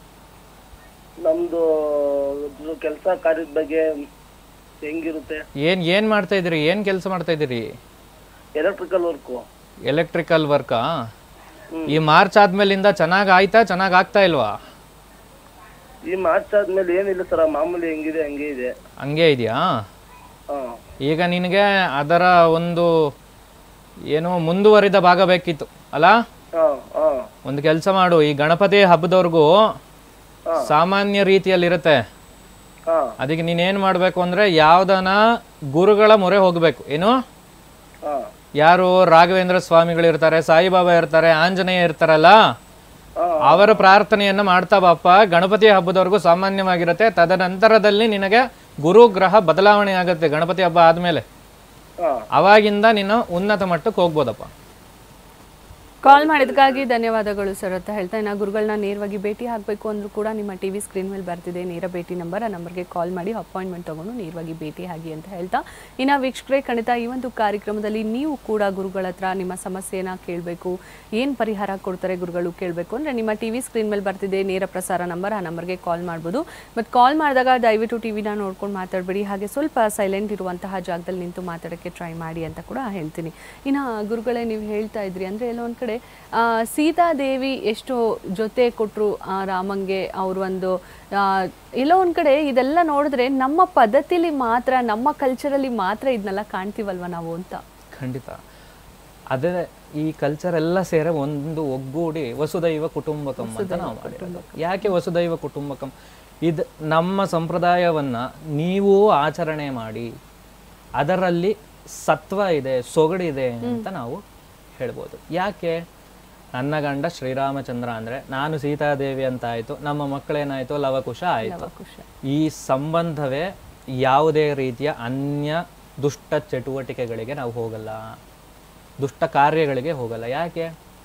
ನಮ್ದು ಕೆಲಸ ಕಾರ್ಯದ ಬಗ್ಗೆ ಹೆಂಗಿರುತ್ತೆ ಏನ್ ಏನ್ ಮಾಡ್ತಾ ಇದ್ದೀರಿ ಏನ್ ಕೆಲಸ ಮಾಡ್ತಾ ಇದ್ದೀರಿ ಎಲೆಕ್ಟ್ರಿಕಲ್ ವರ್ಕು ಎಲೆಕ್ಟ್ರಿಕಲ್ ವರ್ಕಾ ಈ ಮಾರ್ಚ್ ಆದ್ಮೇಲಿಂದ ಚೆನ್ನಾಗ್ ಆಯ್ತಾ ಚೆನ್ನಾಗ್ ಆಗ್ತಾ ಇಲ್ವಾ ಈ ಮಾರ್ಚ್ ಆದ್ಮೇಲೆ ಏನಿಲ್ಲ ಸರ್ ಮಾಮೂಲಿ ಹೆಂಗಿದೆ ಹಂಗೆ ಇದೆ ಹಂಗೆ ಇದೆಯಾ ಹಾ ಈಗ ನಿನಗೆ ಅದರ ಒಂದು ಏನು ಮುಂದುವರಿದ ಭಾಗ ಬೇಕಿತ್ತು ಅಲ್ಲ ಹಾ ಹಾ ಒಂದು ಕೆಲಸ ಮಾಡು ಈ ಗಣಪತಿ ಹಬ್ಬದವರೆಗೂ ಸಾಮಾನ್ಯ ರೀತಿಯಲ್ಲಿರುತ್ತೆ ಹಾ ಅದಕ್ಕೆ ನೀನೇನ್ ಮಾಡ್ಬೇಕು ಅಂದ್ರೆ ಯಾವ್ದನ ಗುರುಗಳ ಮೊರೆ ಹೋಗ್ಬೇಕು ಏನು ಹಾ ಯಾರು ರಾಘವೇಂದ್ರ ಸ್ವಾಮಿಗಳು ಇರ್ತಾರೆ ಸಾಯಿಬಾಬಾ ಇರ್ತಾರೆ ಆಂಜನೇಯ ಇರ್ತಾರಲ್ಲ ಅವರ ಪ್ರಾರ್ಥನೆಯನ್ನ ಮಾಡ್ತಾ ಬಾಪ್ಪ ಗಣಪತಿ ಹಬ್ಬದವರೆಗೂ ಸಾಮಾನ್ಯವಾಗಿರುತ್ತೆ ತದನಂತರದಲ್ಲಿ ನಿನಗೆ ಗುರು ಗ್ರಹ ಬದಲಾವಣೆ ಆಗುತ್ತೆ ಗಣಪತಿ ಹಬ್ಬ ಆದ್ಮೇಲೆ ಹಾ ಅವಾಗಿಂದ ನೀನು ಉನ್ನತ ಮಟ್ಟಕ್ಕೆ ಹೋಗ್ಬೋದಪ್ಪ ಕಾಲ್ ಮಾಡಿದ್ದಕ್ಕಾಗಿ ಧನ್ಯವಾದಗಳು ಸರ್ ಅಂತ ಹೇಳ್ತಾ ಇನ್ನು ಗುರುಗಳನ್ನ ನೇರವಾಗಿ ಭೇಟಿ ಆಗಬೇಕು ಅಂದ್ರೂ ಕೂಡ ನಿಮ್ಮ ಟಿವಿ ಸ್ಕ್ರೀನ್ ಮೇಲೆ ಬರ್ತಿದೆ ನೇರ ಭೇಟಿ ನಂಬರ್ ಆ ನಂಬರ್ಗೆ ಕಾಲ್ ಮಾಡಿ ಅಪಾಯಿಂಟ್ಮೆಂಟ್ ತಗೊಂಡು ನೇರವಾಗಿ ಭೇಟಿ ಆಗಿ ಅಂತ ಹೇಳ್ತಾ ಇನ್ನು ವೀಕ್ಷಕರೇ ಖಂಡಿತ ಈ ಒಂದು ಕಾರ್ಯಕ್ರಮದಲ್ಲಿ ನೀವು ಕೂಡ ಗುರುಗಳ ಹತ್ರ ನಿಮ್ಮ ಸಮಸ್ಯೆನ ಕೇಳಬೇಕು ಏನು ಪರಿಹಾರ ಕೊಡ್ತಾರೆ ಗುರುಗಳು ಕೇಳಬೇಕು ಅಂದರೆ ನಿಮ್ಮ ಟಿವಿ ಸ್ಕ್ರೀನ್ ಮೇಲೆ ಬರ್ತಿದೆ ನೇರ ಪ್ರಸಾರ ನಂಬರ್ ಆ ನಂಬರ್ಗೆ ಕಾಲ್ ಮಾಡ್ಬೋದು ಮತ್ತು ಕಾಲ್ ಮಾಡಿದಾಗ ದಯವಿಟ್ಟು ಟಿವಿನ ನೋಡ್ಕೊಂಡು ಮಾತಾಡಬೇಡಿ ಹಾಗೆ ಸ್ವಲ್ಪ ಸೈಲೆಂಟ್ ಇರುವಂತಹ ಜಾಗದಲ್ಲಿ ನಿಂತು ಮಾತಾಡೋಕ್ಕೆ ಟ್ರೈ ಮಾಡಿ ಅಂತ ಕೂಡ ಹೇಳ್ತೀನಿ ಇನ್ನು ಗುರುಗಳೇ ನೀವು ಹೇಳ್ತಾ ಇದ್ರಿ ಅಂದರೆ ಎಲ್ಲೋ ಒಂದು ಕಡೆ ಆ, ಸೀತಾದೇವಿ ಎಷ್ಟು ಜೊತೆ ಕೊಟ್ಟರು ರಾಮಂಗೆ ಅವರು ಒಂದು ಆ, ಎಲ್ಲೋ ಒಂದು ಕಡೆ ಇದೆಲ್ಲ ನೋಡಿದ್ರೆ ನಮ್ಮ ಪದ್ಧತಿಲಿ ಮಾತ್ರ ನಮ್ಮ ಕಲ್ಚರಲ್ಲಿ ಮಾತ್ರ ಇದನ್ನೆಲ್ಲ ಕಾಣ್ತೀವಲ್ವ ನಾವು ಅಂತ ಖಂಡಿತ ಅದೇ ಈ ಕಲ್ಚರ್ ಎಲ್ಲ ಸೇರಿ ಒಂದು ಒಗ್ಗೂಡಿ ವಸುದೈವ ಕುಟುಂಬಕಂ ಅಂತ ನಾವು ಮಾಡಿರೋದು ಯಾಕೆ ವಸುದೈವ ಕುಟುಂಬಕಂ ಇದು ನಮ್ಮ ಸಂಪ್ರದಾಯವನ್ನ ನೀವು ಆಚರಣೆ ಮಾಡಿ ಅದರಲ್ಲಿ ಸತ್ವ ಇದೆ ಸೊಗಡಿದೆ ಅಂತ ನಾವು ಹೇಳ್ಬೋದು ಯಾಕೆ ನನ್ನ ಗಂಡ ಶ್ರೀರಾಮಚಂದ್ರ ಅಂದ್ರೆ ನಾನು ಸೀತಾದೇವಿ ಅಂತ ಆಯ್ತು ನಮ್ಮ ಮಕ್ಕಳೇನಾಯ್ತು ಲವಕುಶ ಆಯ್ತು ಈ ಸಂಬಂಧವೇ ಯಾವುದೇ ರೀತಿಯ ಅನ್ಯ ದುಷ್ಟ ಚಟುವಟಿಕೆಗಳಿಗೆ ನಾವು ಹೋಗಲ್ಲ ದುಷ್ಟ ಕಾರ್ಯಗಳಿಗೆ ಹೋಗಲ್ಲ ಯಾಕೆ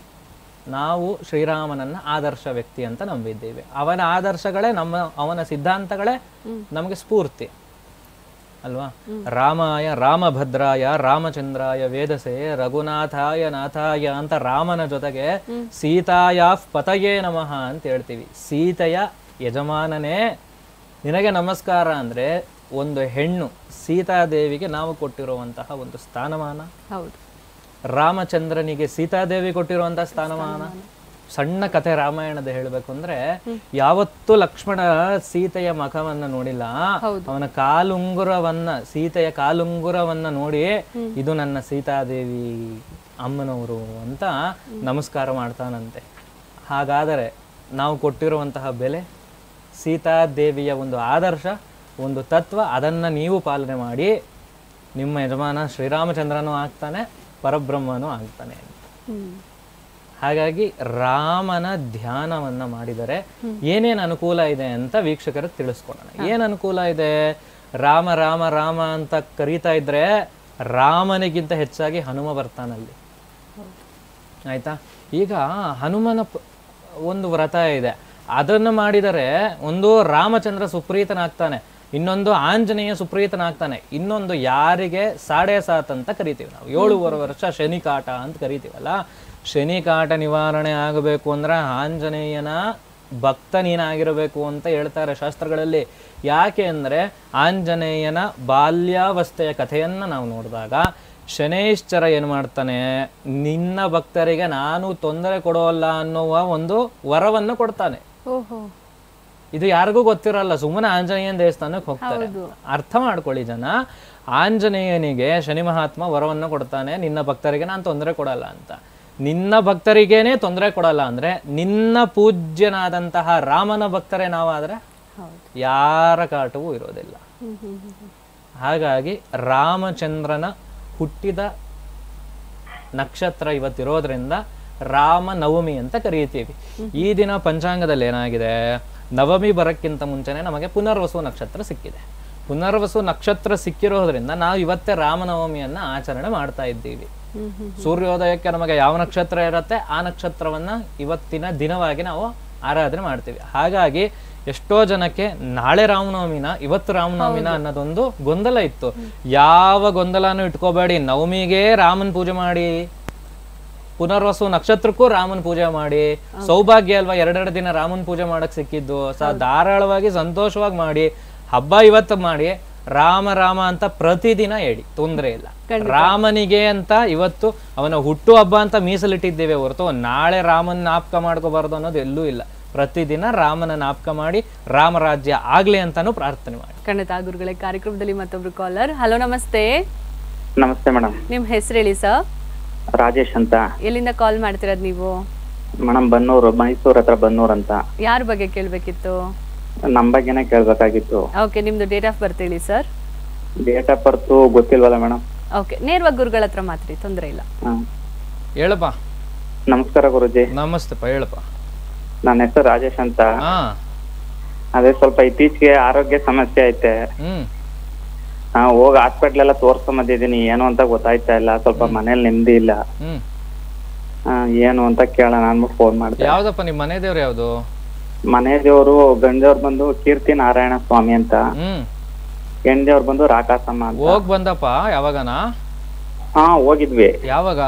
ನಾವು ಶ್ರೀರಾಮನನ್ನ ಆದರ್ಶ ವ್ಯಕ್ತಿ ಅಂತ ನಂಬಿದ್ದೇವೆ ಅವನ ಆದರ್ಶಗಳೇ ನಮ್ಮ ಅವನ ಸಿದ್ಧಾಂತಗಳೇ ನಮಗೆ ಸ್ಫೂರ್ತಿ ಅಲ್ವಾ ರಾಮಾಯ ರಾಮಭದ್ರಾಯ ರಾಮಚಂದ್ರಾಯ ವೇದಸೆ ರಘುನಾಥಾಯ ನಾಥಾಯ ಅಂತ ರಾಮನ ಜೊತೆಗೆ ಸೀತಾಯ ಪತಯೇ ನಮಃ ಅಂತ ಹೇಳ್ತೀವಿ ಸೀತೆಯ ಯಜಮಾನನೇ ನಿನಗೆ ನಮಸ್ಕಾರ ಅಂದ್ರೆ ಒಂದು ಹೆಣ್ಣು ಸೀತಾದೇವಿಗೆ ನಾವು ಕೊಟ್ಟಿರುವಂತಹ ಒಂದು ಸ್ಥಾನಮಾನ ಹೌದು ರಾಮಚಂದ್ರನಿಗೆ ಸೀತಾದೇವಿ ಕೊಟ್ಟಿರುವಂತಹ ಸ್ಥಾನಮಾನ ಸಣ್ಣ ಕಥೆ ರಾಮಾಯಣದ ಹೇಳಬೇಕು ಅಂದ್ರೆ ಯಾವತ್ತೂ ಲಕ್ಷ್ಮಣ ಸೀತೆಯ ಮಖವನ್ನ ನೋಡಿಲ್ಲ ಅವನ ಕಾಲುಂಗುರವನ್ನ ಸೀತೆಯ ಕಾಲುಂಗುರವನ್ನ ನೋಡಿ ಇದು ನನ್ನ ಸೀತಾದೇವಿ ಅಮ್ಮನವರು ಅಂತ ನಮಸ್ಕಾರ ಮಾಡ್ತಾನಂತೆ ಹಾಗಾದರೆ ನಾವು ಕೊಟ್ಟಿರುವಂತಹ ಬೆಲೆ ಸೀತಾದೇವಿಯ ಒಂದು ಆದರ್ಶ ಒಂದು ತತ್ವ ಅದನ್ನ ನೀವು ಪಾಲನೆ ಮಾಡಿ ನಿಮ್ಮ ಯಜಮಾನ ಶ್ರೀರಾಮಚಂದ್ರನೂ ಆಗ್ತಾನೆ ಪರಬ್ರಹ್ಮನೂ ಆಗ್ತಾನೆ ಹಾಗಾಗಿ ರಾಮನ ಧ್ಯಾನವನ್ನ ಮಾಡಿದರೆ ಏನೇನು ಅನುಕೂಲ ಇದೆ ಅಂತ ವೀಕ್ಷಕರಿಗೆ ತಿಳಿಸ್ಕೊಡೋಣ ಏನ್ ಅನುಕೂಲ ಇದೆ ರಾಮ ರಾಮ ರಾಮ ಅಂತ ಕರೀತಾ ಇದ್ರೆ ರಾಮನಿಗಿಂತ ಹೆಚ್ಚಾಗಿ ಹನುಮ ಬರ್ತಾನಲ್ಲಿ ಆಯ್ತಾ ಈಗ ಹನುಮನ ಪ- ಒಂದು ವ್ರತ ಇದೆ ಅದನ್ನು ಮಾಡಿದರೆ ಒಂದು ರಾಮಚಂದ್ರ ಸುಪ್ರೀತನಾಗ್ತಾನೆ ಇನ್ನೊಂದು ಆಂಜನೇಯ ಸುಪ್ರೀತನಾಗ್ತಾನೆ ಇನ್ನೊಂದು ಯಾರಿಗೆ ಸಾಡೆ ಸಾತ್ ಅಂತ ಕರಿತೀವಿ ನಾವು ಏಳುವರೆ ವರ್ಷ ಶನಿಕಾಟ ಅಂತ ಕರಿತೀವಲ್ಲ ಶನಿಕಾಟ ನಿವಾರಣೆ ಆಗಬೇಕು ಅಂದ್ರೆ ಆಂಜನೇಯನ ಭಕ್ತ ನೀನಾಗಿರಬೇಕು ಅಂತ ಹೇಳ್ತಾರೆ ಶಾಸ್ತ್ರಗಳಲ್ಲಿ ಯಾಕೆ ಅಂದ್ರೆ ಆಂಜನೇಯನ ಬಾಲ್ಯಾವಸ್ಥೆಯ ಕಥೆಯನ್ನ ನಾವು ನೋಡಿದಾಗ ಶನೇಶ್ಚರ ಏನು ಮಾಡ್ತಾನೆ ನಿನ್ನ ಭಕ್ತರಿಗೆ ನಾನು ತೊಂದರೆ ಕೊಡೋಲ್ಲ ಅನ್ನುವ ಒಂದು ವರವನ್ನು ಕೊಡ್ತಾನೆ ಓಹೋ ಇದು ಯಾರಿಗೂ ಗೊತ್ತಿರಲ್ಲ ಸುಮ್ಮನೆ ಆಂಜನೇಯನ ದೇವಸ್ಥಾನಕ್ಕೆ ಹೋಗ್ತಾರೆ ಅರ್ಥ ಮಾಡ್ಕೊಳ್ಳಿ ಜನ ಆಂಜನೇಯನಿಗೆ ಶನಿ ಮಹಾತ್ಮ ವರವನ್ನು ಕೊಡ್ತಾನೆ ನಿನ್ನ ಭಕ್ತರಿಗೆ ನಾನು ತೊಂದರೆ ಕೊಡಲ್ಲ ಅಂತ ನಿನ್ನ ಭಕ್ತರಿಗೇನೆ ತೊಂದರೆ ಕೊಡಲ್ಲ ಅಂದ್ರೆ ನಿನ್ನ ಪೂಜ್ಯನಾದಂತಹ ರಾಮನ ಭಕ್ತರೇ ನಾವಾದ್ರೆ ಯಾರ ಕಾಟವೂ ಇರೋದಿಲ್ಲ ಹಾಗಾಗಿ ರಾಮಚಂದ್ರನ ಹುಟ್ಟಿದ ನಕ್ಷತ್ರ ಇವತ್ತಿರೋದ್ರಿಂದ ರಾಮ ನವಮಿ ಅಂತ ಕರೀತೀವಿ ಈ ದಿನ ಪಂಚಾಂಗದಲ್ಲಿ ಏನಾಗಿದೆ ನವಮಿ ಬರಕ್ಕಿಂತ ಮುಂಚೆನೆ ನಮಗೆ ಪುನರ್ವಸು ನಕ್ಷತ್ರ ಸಿಕ್ಕಿದೆ ಪುನರ್ವಸು ನಕ್ಷತ್ರ ಸಿಕ್ಕಿರೋದ್ರಿಂದ ನಾವು ಇವತ್ತೇ ರಾಮನವಮಿಯನ್ನ ಆಚರಣೆ ಮಾಡ್ತಾ ಇದ್ದೀವಿ ಸೂರ್ಯೋದಯಕ್ಕೆ ನಮಗೆ ಯಾವ ನಕ್ಷತ್ರ ಇರುತ್ತೆ ಆ ನಕ್ಷತ್ರವನ್ನ ಇವತ್ತಿನ ದಿನವಾಗಿ ನಾವು ಆರಾಧನೆ ಮಾಡ್ತೀವಿ ಹಾಗಾಗಿ ಎಷ್ಟೋ ಜನಕ್ಕೆ ನಾಳೆ ರಾಮನವಮಿನ ಇವತ್ತು ರಾಮನವಮಿನ ಅನ್ನೋದೊಂದು ಗೊಂದಲ ಇತ್ತು ಯಾವ ಗೊಂದಲನೂ ಇಟ್ಕೋಬೇಡಿ ನವಮಿಗೆ ರಾಮನ್ ಪೂಜೆ ಮಾಡಿ ಪುನರ್ವಸು ನಕ್ಷತ್ರಕ್ಕೂ ರಾಮನ್ ಪೂಜೆ ಮಾಡಿ ಸೌಭಾಗ್ಯ ಅಲ್ವಾ ಎರಡೆರಡು ದಿನ ರಾಮನ್ ಪೂಜೆ ಮಾಡಕ್ ಸಿಕ್ಕಿದ್ದು ಸ ಧಾರಾಳವಾಗಿ ಸಂತೋಷವಾಗಿ ಮಾಡಿ ಹಬ್ಬ ಇವತ್ತು ಮಾಡಿ ರಾಮ ರಾಮ ಅಂತ ಪ್ರತಿದಿನ ಹೇಳಿ ತೊಂದರೆ ಇಲ್ಲ ರಾಮನಿಗೆ ಅಂತ ಇವತ್ತು ಅವನ ಹುಟ್ಟು ಹಬ್ಬ ಅಂತ ಮೀಸಲಿಟ್ಟಿದ್ದೇವೆ ಹೊರತು ನಾಳೆ ರಾಮನ್ ನಾಪಕ ಮಾಡ್ಕೋಬಾರ್ದು ಅನ್ನೋದು ಎಲ್ಲೂ ಇಲ್ಲ ಪ್ರತಿದಿನ ರಾಮನ ನಾಪಕ ಮಾಡಿ ರಾಮರಾಜ್ಯ ಆಗ್ಲಿ ಅಂತಾನು ಪ್ರಾರ್ಥನೆ ಮಾಡಿ ಖಂಡಿತ ಗುರುಗಳೇ ಕಾರ್ಯಕ್ರಮದಲ್ಲಿ ಮತ್ತೊಬ್ರು ಕಾಲರ್ ಹಲೋ ನಮಸ್ತೆ ನಮಸ್ತೆ ಮೇಡಮ್ ನಿಮ್ಮ ಹೆಸರು ಹೇಳಿ ಸರ್ ರಾಜೇಶ್ ಅಂತ ಎಲ್ಲಿಂದ ಕಾಲ್ ಮಾಡ್ತಿರೋದು ನೀವು ಮೇಡಮ್ ಬನ್ನೂರು ಮೈಸೂರ್ ಹತ್ರ ಬನ್ನೂರ್ ಅಂತ ಯಾರ ಬಗ್ಗೆ ಕೇಳಬೇಕಿತ್ತು ನಮ್ ಬಗ್ಗೆನೇ ಕೇಳ್ಬೇಕಾಗಿತ್ತು ಓಕೆ ನಿಮ್ದು ಡೇಟ್ ಆಫ್ ಬರ್ತ್ ಹೇಳಿ ಸರ್ ಡೇಟ್ ಆಫ್ ಬರ್ತ್ ಗೊತ್ತಿಲ್ವಲ್ಲ ಮೇಡಮ್ ಓಕೆ ನೇರವಾಗಿ ಗುರುಗಳ ಹತ್ರ ಮಾತ್ರಿ ತೊಂದರೆ ಇಲ್ಲ ಹೇಳಪ್ಪ ನಮಸ್ಕಾರ ಗುರುಜಿ ನಮಸ್ತೆಪ್ಪ ಹೇಳಪ್ಪ ನನ್ನ ಹೆಸರು ರಾಜೇಶ್ ಅಂತ ಹಾ ಅದೇ ಸ್ವಲ್ಪ ಇತ್ತೀಚೆಗೆ ಆರೋಗ್ಯ ಸಮಸ್ಯೆ ಐತೆ ಹ್ಮ್ ಹಾ ಹೋಗಿ ಹಾಸ್ಪಿಟ್ಲ್ ಎಲ್ಲ ತೋರ್ಸ್ಕೊಂಬಂದಿದ್ದೀನಿ ಏನು ಅಂತ ಗೊತ್ತಾಯ್ತಾ ಇಲ್ಲ ಸ್ವಲ್ಪ ಮನೇಲಿ ನೆಮ್ಮದಿ ಇಲ್ಲ ಹ್ಮ್ ಆ, ಏನು ಅಂತ ಕೇಳೋಣ ಅಂದ್ಬಿಟ್ಟು ಫೋನ್ ಮಾಡ್ದೆ ಯಾವ್ದಪ್ಪ ನಿಮ್ಮ ಮನೆ ದೇವ್ರು ಯಾವ್ದು ಮನೆ ದೇವರು ಗಂಡದೇವ್ರು ಬಂದು ಕೀರ್ತಿ ನಾರಾಯಣ ಸ್ವಾಮಿ ಅಂತ ಹ್ಮ್ ಹೆಣ್ದೇವ್ರು ಬಂದು ರಾಕಾಸಮ್ಮ ಅಂತ ಹೋಗ್ ಬಂದಪ್ಪ ಯಾವಾಗನ ಹಾ ಹೋಗಿದ್ವಿ ಯಾವಾಗ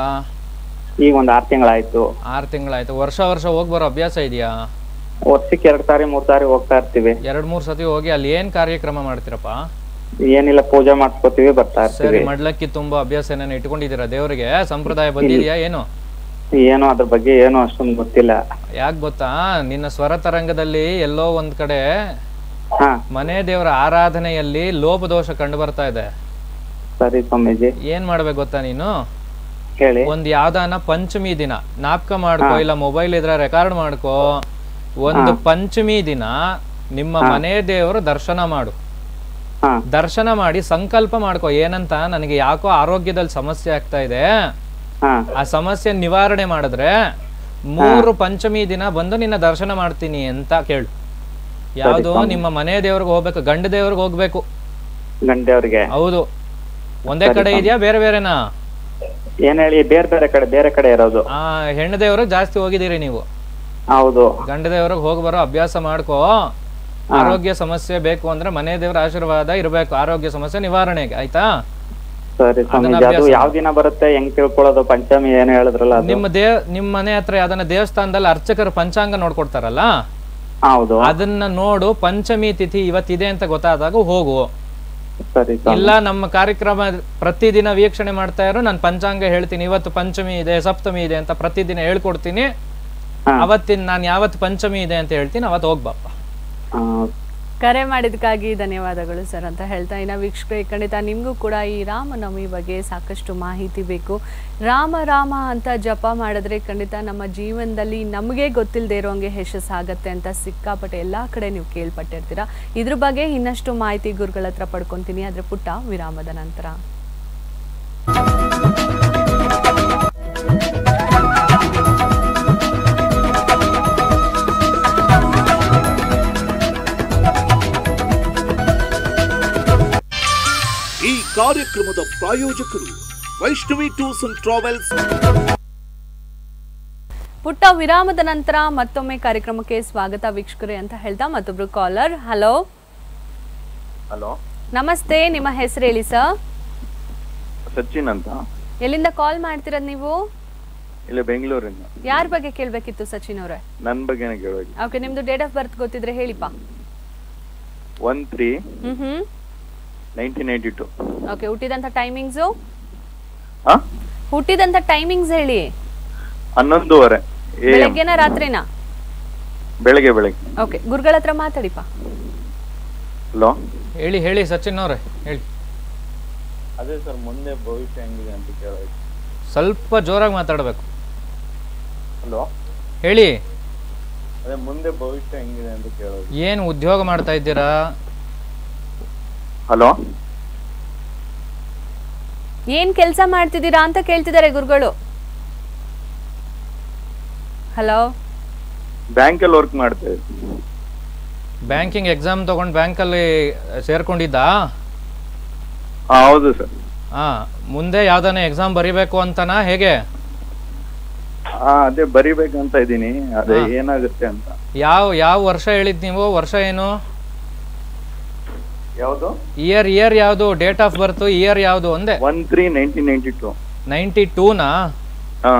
ಈಗ ಒಂದ್ ಆರ್ ತಿಂಗಳಾಯ್ತು ಆರು ತಿಂಗಳಾಯ್ತು ವರ್ಷ ವರ್ಷ ಹೋಗಿ ಬರೋ ಅಭ್ಯಾಸ ಇದೆಯಾ ವರ್ಷಕ್ಕೆ ಎರಡ್ ಸಾರಿ ಮೂರ್ ಸಾರಿ ಹೋಗ್ತಾ ಇರ್ತೀವಿ ಎರಡ್ ಮೂರ್ ಸತಿ ಹೋಗಿ ಅಲ್ಲಿ ಏನ್ ಕಾರ್ಯಕ್ರಮ ಮಾಡ್ತೀರಪ್ಪ ಏನಿಲ್ಲ ಪೂಜೆ ಮಾಡ್ಸ್ಕೊತೀವಿ ಬರ್ತಾ ಸರಿ ಇರ್ತೀವಿ ಮಡ್ಲಕ್ಕಿ ತುಂಬಾ ಅಭ್ಯಾಸ ಏನೇನು ಇಟ್ಕೊಂಡಿದ್ದೀರಾ ದೇವರಿಗೆ ಸಂಪ್ರದಾಯ ಬಂದಿದ್ಯಾ ಏನು ಏನು ಅದ್ರ ಬಗ್ಗೆ ಏನು ಅಷ್ಟೊಂದು ಗೊತ್ತಿಲ್ಲ ಯಾಕೆ ಗೊತ್ತಾ ನಿನ್ನ ಸ್ವರ ತರಂಗದಲ್ಲಿ ಎಲ್ಲೋ ಒಂದ್ ಕಡೆ ಹಾ ಮನೆ ದೇವರ ಆರಾಧನೆಯಲ್ಲಿ ಲೋಪದೋಷ ಕಂಡು ಬರ್ತಾ ಇದೆ ಸರಿ ಸ್ವಾಮೀಜಿ ಏನ್ ಮಾಡ್ಬೇಕು ಗೊತ್ತಾ ನೀನು ಹೇಳಿ ಒಂದ್ ಯಾವ್ದಾನ ಪಂಚಮಿ ದಿನ ನಾಪಕ ಮಾಡ್ಕೋ ಇಲ್ಲ ಮೊಬೈಲ್ ಇದ್ರೆ ರೆಕಾರ್ಡ್ ಮಾಡ್ಕೋ ಒಂದು ಪಂಚಮಿ ದಿನ ನಿಮ್ಮ ಮನೆ ದೇವರು ದರ್ಶನ ಮಾಡು ಹಾ ದರ್ಶನ ಮಾಡಿ ಸಂಕಲ್ಪ ಮಾಡ್ಕೋ ಏನಂತ ನನಗೆ ಯಾಕೋ ಆರೋಗ್ಯದಲ್ಲಿ ಸಮಸ್ಯೆ ಆಗ್ತಾ ಇದೆ ಹಾ ಆ ಸಮಸ್ಯೆ ನಿವಾರಣೆ ಮಾಡಿದ್ರೆ ಮೂರು ಪಂಚಮಿ ದಿನ ಬಂದು ನಿನ್ನ ದರ್ಶನ ಮಾಡ್ತೀನಿ ಅಂತ ಕೇಳು ಯಾವುದು ನಿಮ್ಮ ಮನೆ ದೇವ್ರಿಗೆ ಹೋಗ್ಬೇಕು ಗಂಡ ದೇವ್ರಿಗೆ ಹೋಗ್ಬೇಕು ಗಂಡೆಯವ್ರಿಗೆ ಹೌದು ಒಂದೇ ಕಡೆ ಇದೆಯಾ ಬೇರೆ ಬೇರೆನಾ ಏನ್ ಹೇಳಿ ಬೇರೆ ಬೇರೆ ಕಡೆ ಬೇರೆ ಕಡೆ ಇರೋದು ಆ ಹೆಣ್ಣು ದೇವ್ರಿಗೆ ಜಾಸ್ತಿ ಹೋಗಿದ್ದೀರಿ ನೀವು ಹೌದು ಗಂಡ ದೇವ್ರಿಗೆ ಹೋಗಿ ಬರೋ ಅಭ್ಯಾಸ ಮಾಡ್ಕೋ ಆರೋಗ್ಯ ಸಮಸ್ಯೆ ಬೇಕು ಅಂದ್ರೆ ಮನೆ ದೇವರ ಆಶೀರ್ವಾದ ಇರಬೇಕು ಆರೋಗ್ಯ ಸಮಸ್ಯೆ ನಿವಾರಣೆಗೆ ಆಯ್ತಾ ಸರಿ ಸ್ವಾಮೀಜಿ ಅದು ಯಾವ ದಿನ ಬರುತ್ತೆ ಹೆಂಗ್ ತಿಳ್ಕೊಳ್ಳೋದು ಪಂಚಮಿ ಏನ್ ಹೇಳಿದ್ರಲ್ಲ ಅದು ನಿಮ್ಮ ದೇವ್ ನಿಮ್ಮ ಮನೆ ಹತ್ರ ಯಾವ್ದನ್ನ ದೇವಸ್ಥಾನದಲ್ಲಿ ಅರ್ಚಕರು ಪಂಚಾಂಗ ನೋಡ್ಕೊಡ್ತಾರಲ್ಲ ಹೌದು ಅದನ್ನ ನೋಡು ಪಂಚಮಿ ತಿಥಿ ಇವತ್ತಿದೆ ಅಂತ ಗೊತ್ತಾದಾಗ ಹೋಗು ಸರಿ ಸ್ವಾಮಿ ಇಲ್ಲ ನಮ್ಮ ಕಾರ್ಯಕ್ರಮ ಪ್ರತಿದಿನ ವೀಕ್ಷಣೆ ಮಾಡ್ತಾ ಇರೋ ನಾನು ಪಂಚಾಂಗ ಹೇಳ್ತೀನಿ ಇವತ್ತು ಪಂಚಮಿ ಇದೆ ಸಪ್ತಮಿ ಇದೆ ಅಂತ ಪ್ರತಿದಿನ ಹೇಳ್ಕೊಡ್ತೀನಿ ಹಾ. ಅವತ್ತಿನ ನಾನು ಯಾವತ್ತು ಪಂಚಮಿ ಇದೆ ಅಂತ ಹೇಳ್ತೀನಿ ಅವತ್ತು ಹೋಗ್ಬಪ್ಪ ಆ, ಕರೆ ಮಾಡಿದಕ್ಕಾಗಿ ಧನ್ಯವಾದಗಳು ಸರ್ ಅಂತ ಹೇಳ್ತಾ ಇನ್ನ ವೀಕ್ಷಕರೇ ಖಂಡಿತ ನಿಮಗೂ ಕೂಡ ಈ ರಾಮನವಮಿ ಬಗ್ಗೆ ಸಾಕಷ್ಟು ಮಾಹಿತಿ ಬೇಕು ರಾಮ ರಾಮ ಅಂತ ಜಪ ಮಾಡಿದ್ರೆ ಖಂಡಿತ ನಮ್ಮ ಜೀವನದಲ್ಲಿ ನಮಗೆ ಗೊತ್ತಿಲ್ಲದೆ ಇರೋಂಗೆ ಯಶಸ್ಸಾಗತ್ತೆ ಅಂತ ಸಿಕ್ಕಾಪಟ್ಟೆ ಎಲ್ಲ ಕಡೆ ನೀವು ಕೇಳ್ಪಟ್ಟಿರ್ತೀರಾ ಇದ್ರ ಬಗ್ಗೆ ಇನ್ನಷ್ಟು ಮಾಹಿತಿ ಗುರುಗಳ ಹತ್ರ ಪಡ್ಕೊತೀನಿ ಆದರೆ ಪುಟ್ಟ ವಿರಾಮದ ನಂತರ ಕಾರ್ಯಕ್ರಮದ ಪ್ರಾಯೋಜಕರು ವೈಷ್ಣವಿ ಟೂರ್ಸ್ ಅಂಡ್ ಟ್ರಾವೆಲ್ಸ್ ಪುಟ್ಟ ವಿರಾಮದ ನಂತರ ಮತ್ತೊಮ್ಮೆ ಕಾರ್ಯಕ್ರಮಕ್ಕೆ ಸ್ವಾಗತ ವೀಕ್ಷಕರೇ ಅಂತ ಹೇಳ್ತಾ ಮತ್ತೊಬ್ರು ಕಾಲರ್ ಹಲೋ ಹಲೋ ನಮಸ್ತೆ ನಿಮ್ಮ ಹೆಸರು ಹೇಳಿ ಸರ್ ಸಚಿನ್ ಅಂತ ಎಲ್ಲಿಂದ ಕಾಲ್ ಮಾಡ್ತಿರೋದು ನೀವು ಇಲ್ಲಿ ಬೆಂಗಳೂರಿಂದ ಯಾರ ಬಗ್ಗೆ ಕೇಳಬೇಕಿತ್ತು ಸಚಿನ್ ಅವರೇ ನನ್ನ ಬಗ್ಗೆನೇ ಕೇಳೋದು ಓಕೆ ನಿಮ್ದು ಡೇಟ್ ಆಫ್ ಬರ್ತ್ ಗೊತ್ತಿದ್ರೆ ಹೇಳಿಪ್ಪ one three hmm hmm nineteen eighty two okay ಹುಟ್ಟಿದಂತ ಟೈಮಿಂಗ್ಸು ಹಾ ಹುಟ್ಟಿದಂತ ಟೈಮಿಂಗ್ಸ್ ಹೇಳಿ ಹನ್ನೊಂದುವರೆ ಎ ಎಂ ಬೆಳಗ್ಗೆನ ರಾತ್ರಿನಾ ಬೆಳಗ್ಗೆ ಬೆಳಗ್ಗೆ ಓಕೆ ಗುರುಗಳ ಹತ್ರ ಮಾತಾಡಿಪ್ಪ ಹಲೋ ಹೇಳಿ ಹೇಳಿ ಸಚಿನ್ ಅವರೇ ಹೇಳಿ ಅದೇ ಸರ್ ಮುಂದೆ ಭವಿಷ್ಯ ಹೆಂಗಿದೆ ಅಂತ ಕೇಳೋದು ಸ್ವಲ್ಪ ಜೋರಾಗಿ ಮಾತಾಡಬೇಕು ಹಲೋ ಹೇಳಿ ಅದೇ ಮುಂದೆ ಭವಿಷ್ಯ ಹೆಂಗಿದೆ ಅಂತ ಕೇಳೋದು ಏನು ಉದ್ಯೋಗ ಮಾಡ್ತಾ ಇದ್ದೀರಾ ಹಲೋ ಏನ್ ಕೆಲಸ ಮಾಡ್ತಿದ್ದೀರಾ ಅಂತ ಕೇಳ್ತಿದ್ದಾರೆ ಗುರುಗಳು ಹಲೋ ಬ್ಯಾಂಕಲ್ಲಿ ವರ್ಕ್ ಮಾಡ್ತಾ ಇದ್ದೆ ಬ್ಯಾಂಕಿಂಗ್ ಎಕ್ಸಾಮ್ ತಗೊಂಡು ಬ್ಯಾಂಕಲ್ಲಿ ಸೇರ್ಕೊಂಡಿದ್ದಾ ಹಾ ಹೌದು ಸರ್ ಹಾಂ ಮುಂದೆ ಯಾವ್ದಾನ ಎಕ್ಸಾಮ್ ಬರಿಬೇಕು ಅಂತನಾ ಹೇಗೆ ಹಾ ಅದೇ ಬರಿಬೇಕಂತ ಇದ್ದೀನಿ ಅದೇ ಏನಾಗುತ್ತೆ ಅಂತ ಯಾವ ಯಾವ ವರ್ಷ ಹೇಳಿದ್ ನೀವು ವರ್ಷ ಏನು ಯಾವುದು ಇಯರ್ ಇಯರ್ ಯಾವುದು ಡೇಟ್ ಆಫ್ ಬರ್ತ್ ಇಯರ್ ಯಾವುದು ಒಂದೇ one three nineteen ninety two ninety ಟೂನಾ ಹಾ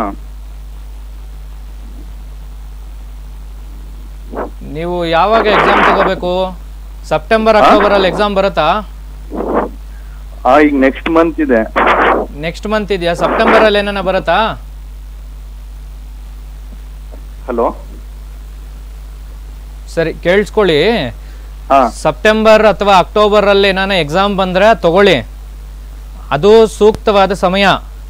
ನೀವು ಯಾವಾಗ ಎಕ್ಸಾಮ್ ತಗೋಬೇಕು ಸೆಪ್ಟೆಂಬರ್ ಅಕ್ಟೋಬರ್ ಅಲ್ಲಿ ಎಕ್ಸಾಮ್ ಬರುತ್ತಾ ಹಾ ಈಗ ನೆಕ್ಸ್ಟ್ ಮಂತ್ ಇದೆ ನೆಕ್ಸ್ಟ್ ಮಂತ್ ಇದೆಯಾ ಸೆಪ್ಟೆಂಬರ್ ಅಲ್ಲಿ ಏನಾನ ಬರುತ್ತಾ ಹಲೋ ಸರಿ ಕೇಳಿಸ್ಕೊಳ್ಳಿ ಹಾ ಸೆಪ್ಟೆಂಬರ್ ಅಥವಾ ಅಕ್ಟೋಬರ್ ಅಲ್ಲಿ ಏನಾನ ಎಕ್ಸಾಮ್ ಬಂದ್ರೆ ತಗೊಳ್ಳಿ ಅದು ಸೂಕ್ತವಾದ ಸಮಯ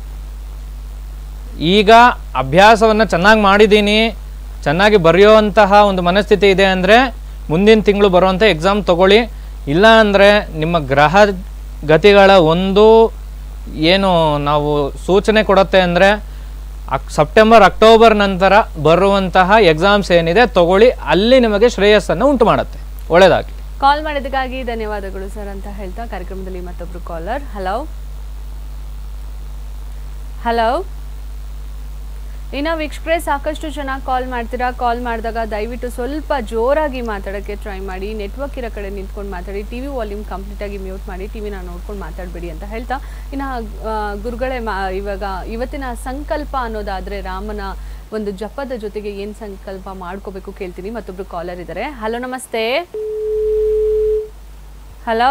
ಈಗ ಅಭ್ಯಾಸವನ್ನು ಚೆನ್ನಾಗಿ ಮಾಡಿದ್ದೀನಿ ಚೆನ್ನಾಗಿ ಬರೆಯುವಂತಹ ಒಂದು ಮನಸ್ಥಿತಿ ಇದೆ ಅಂದರೆ ಮುಂದಿನ ತಿಂಗಳು ಬರುವಂಥ ಎಕ್ಸಾಮ್ ತಗೊಳ್ಳಿ ಇಲ್ಲ ಅಂದರೆ ನಿಮ್ಮ ಗ್ರಹ ಗತಿಗಳ ಒಂದು ಏನು ನಾವು ಸೂಚನೆ ಕೊಡುತ್ತೆ ಅಂದರೆ ಅಕ್ ಸೆಪ್ಟೆಂಬರ್ ಅಕ್ಟೋಬರ್ ನಂತರ ಬರುವಂತಹ ಎಕ್ಸಾಮ್ಸ್ ಏನಿದೆ ತಗೊಳ್ಳಿ ಅಲ್ಲಿ ನಿಮಗೆ ಶ್ರೇಯಸ್ಸನ್ನು ಉಂಟು ಮಾಡುತ್ತೆ ಒಳ್ಳೆಯದಾಗಲಿ ಕಾಲ್ ಮಾಡಿದ್ದಕ್ಕಾಗಿ ಧನ್ಯವಾದಗಳು ಸರ್ ಅಂತ ಹೇಳ್ತಾ ಕಾರ್ಯಕ್ರಮದಲ್ಲಿ ಮತ್ತೊಬ್ರು ಕಾಲರ್ ಹಲೋ ಹಲೋ ಇನ್ನು ವೀಕ್ಷಕರೇ ಸಾಕಷ್ಟು ಜನ ಕಾಲ್ ಮಾಡ್ತೀರಾ ಕಾಲ್ ಮಾಡಿದಾಗ ದಯವಿಟ್ಟು ಸ್ವಲ್ಪ ಜೋರಾಗಿ ಮಾತಾಡೋಕ್ಕೆ ಟ್ರೈ ಮಾಡಿ ನೆಟ್ವರ್ಕ್ ಇರೋ ಕಡೆ ನಿಂತ್ಕೊಂಡು ಮಾತಾಡಿ ಟಿ ವಿ ವಾಲ್ಯೂಮ್ ಕಂಪ್ಲೀಟಾಗಿ ಮ್ಯೂಟ್ ಮಾಡಿ ಟಿ ವಿನ ನೋಡ್ಕೊಂಡು ಮಾತಾಡಬೇಡಿ ಅಂತ ಹೇಳ್ತಾ ಇನ್ನು ಆ, ಗುರುಗಳೇ ಮಾ ಇವಾಗ ಇವತ್ತಿನ ಸಂಕಲ್ಪ ಅನ್ನೋದಾದರೆ ರಾಮನ ಒಂದು ಜಪದ ಜೊತೆಗೆ ಏನು ಸಂಕಲ್ಪ ಮಾಡ್ಕೋಬೇಕು ಕೇಳ್ತೀನಿ ಮತ್ತೊಬ್ರು ಕಾಲರ್ ಇದ್ದಾರೆ ಹಲೋ ನಮಸ್ತೆ hello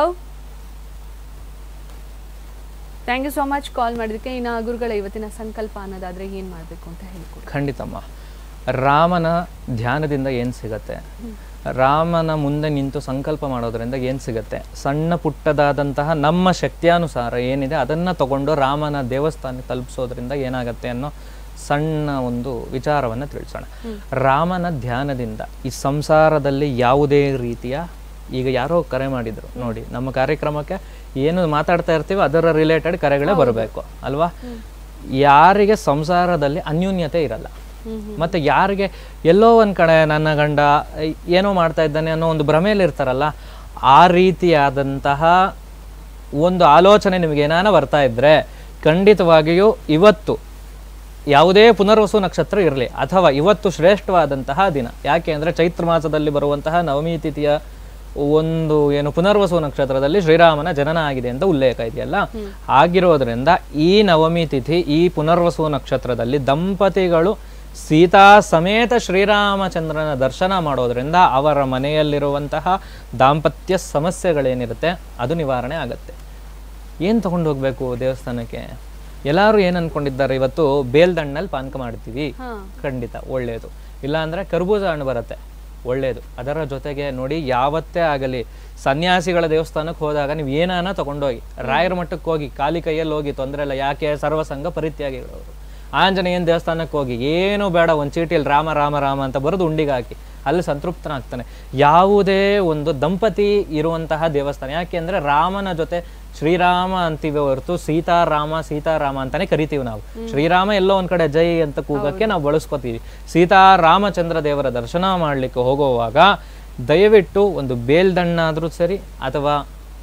thank you so much call ಮಾಡಿದ್ದಕ್ಕೆ ಇನ್ನು ಗುರುಗಳ ಇವತ್ತಿನ ಸಂಕಲ್ಪ ಅನ್ನೋದಾದ್ರೆ ಏನು ಮಾಡಬೇಕು ಅಂತ ಹೇಳ್ಕೊಡಿ ಖಂಡಿತಮ್ಮ ರಾಮನ ಧ್ಯಾನದಿಂದ ಏನು ಸಿಗತ್ತೆ ರಾಮನ ಮುಂದೆ ನಿಂತು ಸಂಕಲ್ಪ ಮಾಡೋದ್ರಿಂದ ಏನು ಸಿಗತ್ತೆ ಸಣ್ಣ ಪುಟ್ಟದಾದಂತಹ ನಮ್ಮ ಶಕ್ತಿಯಾನುಸಾರ ಏನಿದೆ ಅದನ್ನು ತಗೊಂಡು ರಾಮನ ದೇವಸ್ಥಾನಕ್ಕೆ ತಲುಪಿಸೋದ್ರಿಂದ ಏನಾಗತ್ತೆ ಅನ್ನೋ ಸಣ್ಣ ಒಂದು ವಿಚಾರವನ್ನು ತಿಳಿಸೋಣ ರಾಮನ ಧ್ಯಾನದಿಂದ ಈ ಸಂಸಾರದಲ್ಲಿ ಯಾವುದೇ ರೀತಿಯ ಈಗ ಯಾರೋ ಕರೆ ಮಾಡಿದ್ರು ನೋಡಿ ನಮ್ಮ ಕಾರ್ಯಕ್ರಮಕ್ಕೆ ಏನು ಮಾತಾಡ್ತಾ ಇರ್ತೀವೋ ಅದರ ರಿಲೇಟೆಡ್ ಕರೆಗಳೇ ಬರಬೇಕು ಅಲ್ವಾ ಯಾರಿಗೆ ಸಂಸಾರದಲ್ಲಿ ಅನ್ಯೂನ್ಯತೆ ಇರಲ್ಲ ಮತ್ತೆ ಯಾರಿಗೆ ಎಲ್ಲೋ ಒಂದ್ ಕಡೆ ನನ್ನ ಗಂಡ ಐ- ಏನೋ ಮಾಡ್ತಾ ಇದ್ದಾನೆ ಅನ್ನೋ ಒಂದು ಭ್ರಮೆಯಲ್ಲಿ ಇರ್ತಾರಲ್ಲ ಆ ರೀತಿಯಾದಂತಹ ಒಂದು ಆಲೋಚನೆ ನಿಮಗೆ ಏನಾನ ಬರ್ತಾ ಇದ್ರೆ ಖಂಡಿತವಾಗಿಯೂ ಇವತ್ತು ಯಾವುದೇ ಪುನರ್ವಸು ನಕ್ಷತ್ರ ಇರಲಿ ಅಥವಾ ಇವತ್ತು ಶ್ರೇಷ್ಠವಾದಂತಹ ದಿನ ಯಾಕೆ ಅಂದರೆ ಚೈತ್ರ ಮಾಸದಲ್ಲಿ ಬರುವಂತಹ ನವಮಿ ತಿಥಿಯ ಒಂದು ಏನು ಪುನರ್ವಸು ನಕ್ಷತ್ರದಲ್ಲಿ ಶ್ರೀರಾಮನ ಜನನ ಆಗಿದೆ ಅಂತ ಉಲ್ಲೇಖ ಇದೆಯಲ್ಲ ಆಗಿರೋದ್ರಿಂದ ಈ ನವಮಿ ತಿಥಿ ಈ ಪುನರ್ವಸು ನಕ್ಷತ್ರದಲ್ಲಿ ದಂಪತಿಗಳು ಸೀತಾ ಸಮೇತ ಶ್ರೀರಾಮಚಂದ್ರನ ದರ್ಶನ ಮಾಡೋದ್ರಿಂದ ಅವರ ಮನೆಯಲ್ಲಿರುವಂತಹ ದಾಂಪತ್ಯ ಸಮಸ್ಯೆಗಳೇನಿರುತ್ತೆ ಅದು ನಿವಾರಣೆ ಆಗುತ್ತೆ ಏನು ತಗೊಂಡು ಹೋಗ್ಬೇಕು ದೇವಸ್ಥಾನಕ್ಕೆ ಎಲ್ಲರೂ ಏನು ಅನ್ಕೊಂಡಿದ್ದಾರೆ ಇವತ್ತು ಬೇಲ್ದಂಡಲ್ಲಿ ಪಾನಕ ಮಾಡ್ತೀವಿ ಖಂಡಿತ ಒಳ್ಳೆಯದು ಇಲ್ಲ ಅಂದ್ರೆ ಕರ್ಬೂಜ ಹಣ್ಣು ಬರುತ್ತೆ ಒಳ್ಳೆಯದು ಅದರ ಜೊತೆಗೆ ನೋಡಿ ಯಾವತ್ತೇ ಆಗಲಿ ಸನ್ಯಾಸಿಗಳ ದೇವಸ್ಥಾನಕ್ಕೆ ಹೋದಾಗ ನೀವು ಏನಾನ ತಗೊಂಡೋಗಿ ರಾಯರ ಮಠಕ್ಕೆ ಹೋಗಿ ಖಾಲಿ ಕೈಯಲ್ಲಿ ಹೋಗಿ ತೊಂದರೆ ಇಲ್ಲ ಯಾಕೆ ಸರ್ವಸಂಗ ಪರಿತ್ಯಾಗಿಗಳವರು ಆಂಜನೇಯನ ದೇವಸ್ಥಾನಕ್ಕೆ ಹೋಗಿ ಏನು ಬೇಡ ಒಂದು ಚೀಟಿಯಲ್ಲಿ ರಾಮ ರಾಮ ರಾಮ ಅಂತ ಬರೆದು ಉಂಡಿಗೆ ಹಾಕಿ ಅಲ್ಲಿ ಸಂತೃಪ್ತನಾಗ್ತಾನೆ ಯಾವುದೇ ಒಂದು ದಂಪತಿ ಇರುವಂತಹ ದೇವಸ್ಥಾನ ಯಾಕೆ ಅಂದ್ರೆ ರಾಮನ ಜೊತೆ ಶ್ರೀರಾಮ ಅಂತೀವಿ ಹೊರತು ಸೀತಾರಾಮ ಸೀತಾರಾಮ ಅಂತಾನೆ ಕರಿತೀವಿ ನಾವು ಶ್ರೀರಾಮ ಎಲ್ಲೋ ಒಂದ್ ಕಡೆ ಜೈ ಅಂತ ಕೂಗಕ್ಕೆ ನಾವು ಬಳಸ್ಕೋತೀವಿ ಸೀತಾರಾಮಚಂದ್ರ ದೇವರ ದರ್ಶನ ಮಾಡ್ಲಿಕ್ಕೆ ಹೋಗುವಾಗ ದಯವಿಟ್ಟು ಒಂದು ಬೇಲ್ದಣ್ಣಾದ್ರೂ ಸರಿ ಅಥವಾ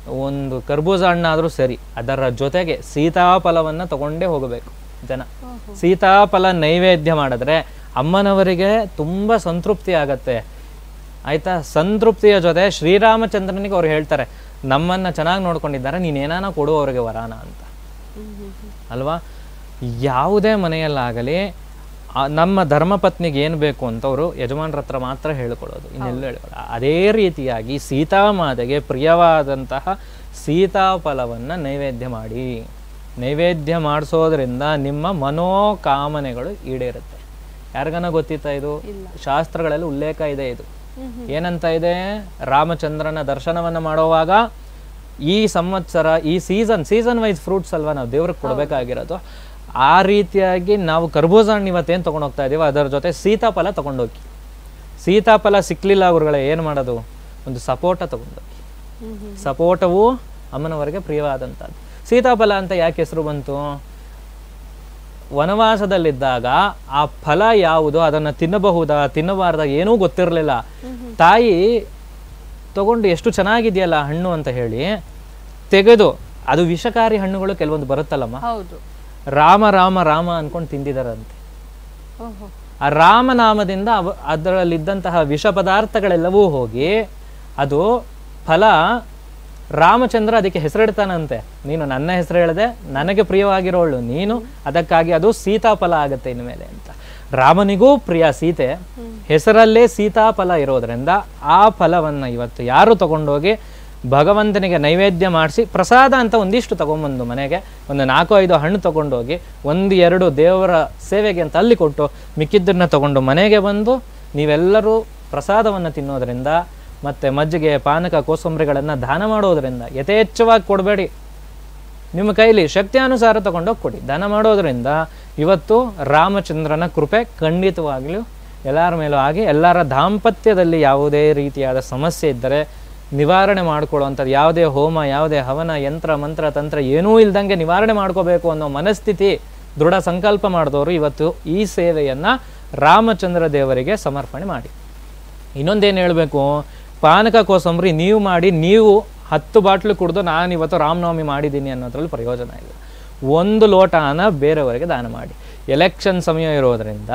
ಒಂದು ಕರ್ಬೂಜ ಹಣ್ಣಾದರೂ ಸರಿ ಅದರ ಜೊತೆಗೆ ಸೀತಾಫಲವನ್ನು ತಗೊಂಡೇ ಹೋಗಬೇಕು ಜನ ಸೀತಾಫಲ ನೈವೇದ್ಯ ಮಾಡಿದ್ರೆ ಅಮ್ಮನವರಿಗೆ ತುಂಬ ಸಂತೃಪ್ತಿ ಆಗತ್ತೆ ಆಯ್ತಾ ಸಂತೃಪ್ತಿಯ ಜೊತೆ ಶ್ರೀರಾಮಚಂದ್ರನಿಗೆ ಅವ್ರು ಹೇಳ್ತಾರೆ ನಮ್ಮನ್ನ ಚೆನ್ನಾಗಿ ನೋಡ್ಕೊಂಡಿದ್ದಾರೆ ನೀನೇನಾನ ಕೊಡು ಅವ್ರಿಗೆ ವರಾನ ಅಂತ ಅಲ್ವಾ ಯಾವುದೇ ಮನೆಯಲ್ಲಾಗಲಿ ಆ ನಮ್ಮ ಧರ್ಮಪತ್ನಿಗೆ ಏನು ಬೇಕು ಅಂತ ಅವರು ಯಜಮಾನ್ರ ಹತ್ರ ಮಾತ್ರ ಹೇಳ್ಕೊಳ್ಳೋದು ಇನ್ನೆಲ್ಲೂ ಹೇಳ್ಕೊಳ್ಳೋದು ಅದೇ ರೀತಿಯಾಗಿ ಸೀತಾಮಾತೆಗೆ ಪ್ರಿಯವಾದಂತಹ ಸೀತಾಫಲವನ್ನು ನೈವೇದ್ಯ ಮಾಡಿ ನೈವೇದ್ಯ ಮಾಡಿಸೋದ್ರಿಂದ ನಿಮ್ಮ ಮನೋಕಾಮನೆಗಳು ಈಡೇರುತ್ತೆ ಯಾರಿಗನ ಗೊತ್ತಿತ್ತಾ ಇದು ಶಾಸ್ತ್ರಗಳಲ್ಲಿ ಉಲ್ಲೇಖ ಇದೆ ಇದು ಏನಂತ ಇದೆ ರಾಮಚಂದ್ರನ ದರ್ಶನವನ್ನು ಮಾಡುವಾಗ ಈ ಸಂವತ್ಸರ ಈ ಸೀಸನ್ ಸೀಸನ್ ವೈಸ್ ಫ್ರೂಟ್ಸ್ ಅಲ್ವಾ ನಾವು ದೇವ್ರಿಗೆ ಕೊಡಬೇಕಾಗಿರೋದು ಆ ರೀತಿಯಾಗಿ ನಾವು ಕರ್ಬೂಜ ಹಣ್ಣು ಇವತ್ತೇನು ತೊಗೊಂಡು ಹೋಗ್ತಾ ಇದೀವೋ ಅದರ ಜೊತೆ ಸೀತಾಫಲ ತಗೊಂಡೋಗಿ ಸೀತಾಫಲ ಸಿಕ್ಲಿಲ್ಲ ಅವ್ರುಗಳೇ ಏನು ಮಾಡೋದು ಒಂದು ಸಪೋಟ ತಗೊಂಡೋಗಿ ಸಪೋಟವು ಅಮ್ಮನವರಿಗೆ ಪ್ರಿಯವಾದಂಥದ್ದು ಸೀತಾಫಲ ಅಂತ ಯಾಕೆ ಹೆಸರು ಬಂತು ವನವಾಸದಲ್ಲಿದ್ದಾಗ ಆ ಫಲ ಯಾವುದು ಅದನ್ನು ತಿನ್ನಬಹುದಾ ತಿನ್ನಬಾರ್ದ ಏನೂ ಗೊತ್ತಿರಲಿಲ್ಲ ತಾಯಿ ತಗೊಂಡು ಎಷ್ಟು ಚೆನ್ನಾಗಿದೆಯಲ್ಲ ಹಣ್ಣು ಅಂತ ಹೇಳಿ ತೆಗೆದು ಅದು ವಿಷಕಾರಿ ಹಣ್ಣುಗಳು ಕೆಲವೊಂದು ಬರುತ್ತಲ್ಲಮ್ಮ ಹೌದು ರಾಮ ರಾಮ ರಾಮ ಅನ್ಕೊಂಡು ತಿಂದಿದಾರಂತೆ ಓಹೋ ಆ ರಾಮನಾಮದಿಂದ ಅವ ಅದರಲ್ಲಿದ್ದಂತಹ ವಿಷ ಪದಾರ್ಥಗಳೆಲ್ಲವೂ ಹೋಗಿ ಅದು ಫಲ ರಾಮಚಂದ್ರ ಅದಕ್ಕೆ ಹೆಸರಿಡ್ತಾನಂತೆ ನೀನು ನನ್ನ ಹೆಸರು ಹೇಳಿದೆ ನನಗೆ ಪ್ರಿಯವಾಗಿರೋಳು ನೀನು ಅದಕ್ಕಾಗಿ ಅದು ಸೀತಾಫಲ ಆಗತ್ತೆ ಇನ್ಮೇಲೆ ಅಂತ ರಾಮನಿಗೂ ಪ್ರಿಯ ಸೀತೆ ಹೆಸರಲ್ಲೇ ಸೀತಾಫಲ ಇರೋದ್ರಿಂದ ಆ ಫಲವನ್ನು ಇವತ್ತು ಯಾರು ತಗೊಂಡೋಗಿ ಭಗವಂತನಿಗೆ ನೈವೇದ್ಯ ಮಾಡಿಸಿ ಪ್ರಸಾದ ಅಂತ ಒಂದಿಷ್ಟು ತಗೊಂಬಂದು ಮನೆಗೆ ಒಂದು ನಾಲ್ಕು ಐದು ಹಣ್ಣು ತಗೊಂಡೋಗಿ ಒಂದು ಎರಡು ದೇವರ ಸೇವೆಗೆ ಅಂತ ಅಲ್ಲಿ ಕೊಟ್ಟು ಮಿಕ್ಕಿದ್ದನ್ನ ತಗೊಂಡು ಮನೆಗೆ ಬಂದು ನೀವೆಲ್ಲರೂ ಪ್ರಸಾದವನ್ನು ತಿನ್ನೋದ್ರಿಂದ ಮತ್ತು ಮಜ್ಜಿಗೆ ಪಾನಕ ಕೋಸಂಬರಿಗಳನ್ನು ದಾನ ಮಾಡೋದ್ರಿಂದ ಯಥೇಚ್ಛವಾಗಿ ಕೊಡಬೇಡಿ ನಿಮ್ಮ ಕೈಲಿ ಶಕ್ತಿಯಾನುಸಾರ ತಗೊಂಡೋಗಿ ಕೊಡಿ ದಾನ ಮಾಡೋದ್ರಿಂದ ಇವತ್ತು ರಾಮಚಂದ್ರನ ಕೃಪೆ ಖಂಡಿತವಾಗ್ಲೂ ಎಲ್ಲರ ಮೇಲೂ ಆಗಿ ಎಲ್ಲರ ದಾಂಪತ್ಯದಲ್ಲಿ ಯಾವುದೇ ರೀತಿಯಾದ ಸಮಸ್ಯೆ ಇದ್ದರೆ ನಿವಾರಣೆ ಮಾಡ್ಕೊಳ್ಳುವಂಥದ್ದು ಯಾವುದೇ ಹೋಮ ಯಾವುದೇ ಹವನ ಯಂತ್ರ ಮಂತ್ರ ತಂತ್ರ ಏನೂ ಇಲ್ದಂಗೆ ನಿವಾರಣೆ ಮಾಡ್ಕೋಬೇಕು ಅನ್ನೋ ಮನಸ್ಥಿತಿ ದೃಢ ಸಂಕಲ್ಪ ಮಾಡಿದವರು ಇವತ್ತು ಈ ಸೇವೆಯನ್ನು ರಾಮಚಂದ್ರ ದೇವರಿಗೆ ಸಮರ್ಪಣೆ ಮಾಡಿ ಇನ್ನೊಂದೇನು ಹೇಳಬೇಕು ಪಾನಕ ಕೋಸಂಬರಿ ನೀವು ಮಾಡಿ ನೀವು ಹತ್ತು ಬಾಟ್ಲು ಕುಡಿದು ನಾನು ಇವತ್ತು ರಾಮನವಮಿ ಮಾಡಿದ್ದೀನಿ ಅನ್ನೋದ್ರಲ್ಲಿ ಪ್ರಯೋಜನ ಇಲ್ಲ ಒಂದು ಲೋಟನ ಬೇರೆಯವರಿಗೆ ದಾನ ಮಾಡಿ ಎಲೆಕ್ಷನ್ ಸಮಯ ಇರೋದರಿಂದ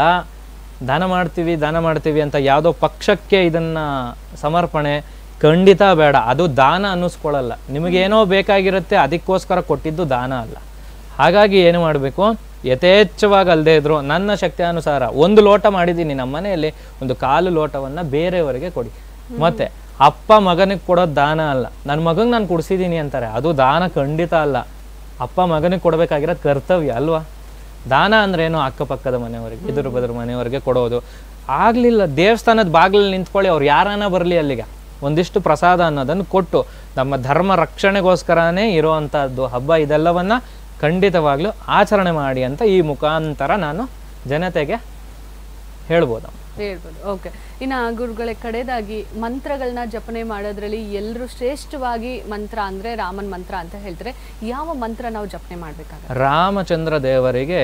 ದಾನ ಮಾಡ್ತೀವಿ ದಾನ ಮಾಡ್ತೀವಿ ಅಂತ ಯಾವುದೋ ಪಕ್ಷಕ್ಕೆ ಇದನ್ನು ಸಮರ್ಪಣೆ ಖಂಡಿತ ಬೇಡ ಅದು ದಾನ ಅನ್ನಿಸ್ಕೊಳ್ಳಲ್ಲ ನಿಮಗೇನೋ ಬೇಕಾಗಿರುತ್ತೆ ಅದಕ್ಕೋಸ್ಕರ ಕೊಟ್ಟಿದ್ದು ದಾನ ಅಲ್ಲ ಹಾಗಾಗಿ ಏನು ಮಾಡಬೇಕು ಯಥೇಚ್ಛವಾಗಿ ಅಲ್ಲದೆ ಇದ್ರು ನನ್ನ ಶಕ್ತಿ ಅನುಸಾರ ಒಂದು ಲೋಟ ಮಾಡಿದ್ದೀನಿ ನಮ್ಮ ಮನೆಯಲ್ಲಿ ಒಂದು ಕಾಲು ಲೋಟವನ್ನು ಬೇರೆಯವರಿಗೆ ಕೊಡಿ ಮತ್ತೆ ಅಪ್ಪ ಮಗನಿಗೆ ಕೊಡೋದು ದಾನ ಅಲ್ಲ ನನ್ನ ಮಗಂಗೆ ನಾನು ಕುಡಿಸಿದ್ದೀನಿ ಅಂತಾರೆ ಅದು ದಾನ ಖಂಡಿತ ಅಲ್ಲ ಅಪ್ಪ ಮಗನಿಗೆ ಕೊಡಬೇಕಾಗಿರೋದು ಕರ್ತವ್ಯ ಅಲ್ವಾ ದಾನ ಅಂದ್ರೆ ಏನು ಅಕ್ಕಪಕ್ಕದ ಮನೆಯವರಿಗೆ ಎದುರು ಬದುರು ಮನೆಯವರಿಗೆ ಕೊಡೋದು ಆಗಲಿಲ್ಲ ದೇವಸ್ಥಾನದ ಬಾಗಿಲಲ್ಲಿ ನಿಂತ್ಕೊಳ್ಳಿ ಅವ್ರು ಯಾರನ್ನ ಬರಲಿ ಅಲ್ಲಿಗೆ ಒಂದಿಷ್ಟು ಪ್ರಸಾದ ಅನ್ನೋದನ್ನು ಕೊಟ್ಟು ನಮ್ಮ ಧರ್ಮ ರಕ್ಷಣೆಗೋಸ್ಕರನೇ ಇರುವಂಥದ್ದು ಹಬ್ಬ ಇದೆಲ್ಲವನ್ನ ಖಂಡಿತವಾಗ್ಲೂ ಆಚರಣೆ ಮಾಡಿ ಅಂತ ಈ ಮುಖಾಂತರ ನಾನು ಜನತೆಗೆ ಹೇಳ್ಬೋದಮ್ಮ ಹೇಳ್ಬೋದು ಓಕೆ ಇನ್ನು ಗುರುಗಳ ಕಡೆದಾಗಿ ಮಂತ್ರಗಳನ್ನ ಜಪನೆ ಮಾಡೋದ್ರಲ್ಲಿ ಎಲ್ಲರೂ ಶ್ರೇಷ್ಠವಾಗಿ ಮಂತ್ರ ಅಂದ್ರೆ ರಾಮನ್ ಮಂತ್ರ ಅಂತ ಹೇಳ್ತಾರೆ ಯಾವ ಮಂತ್ರ ನಾವು ಜಪನೆ ಮಾಡ್ಬೇಕಾಗ ರಾಮಚಂದ್ರ ದೇವರಿಗೆ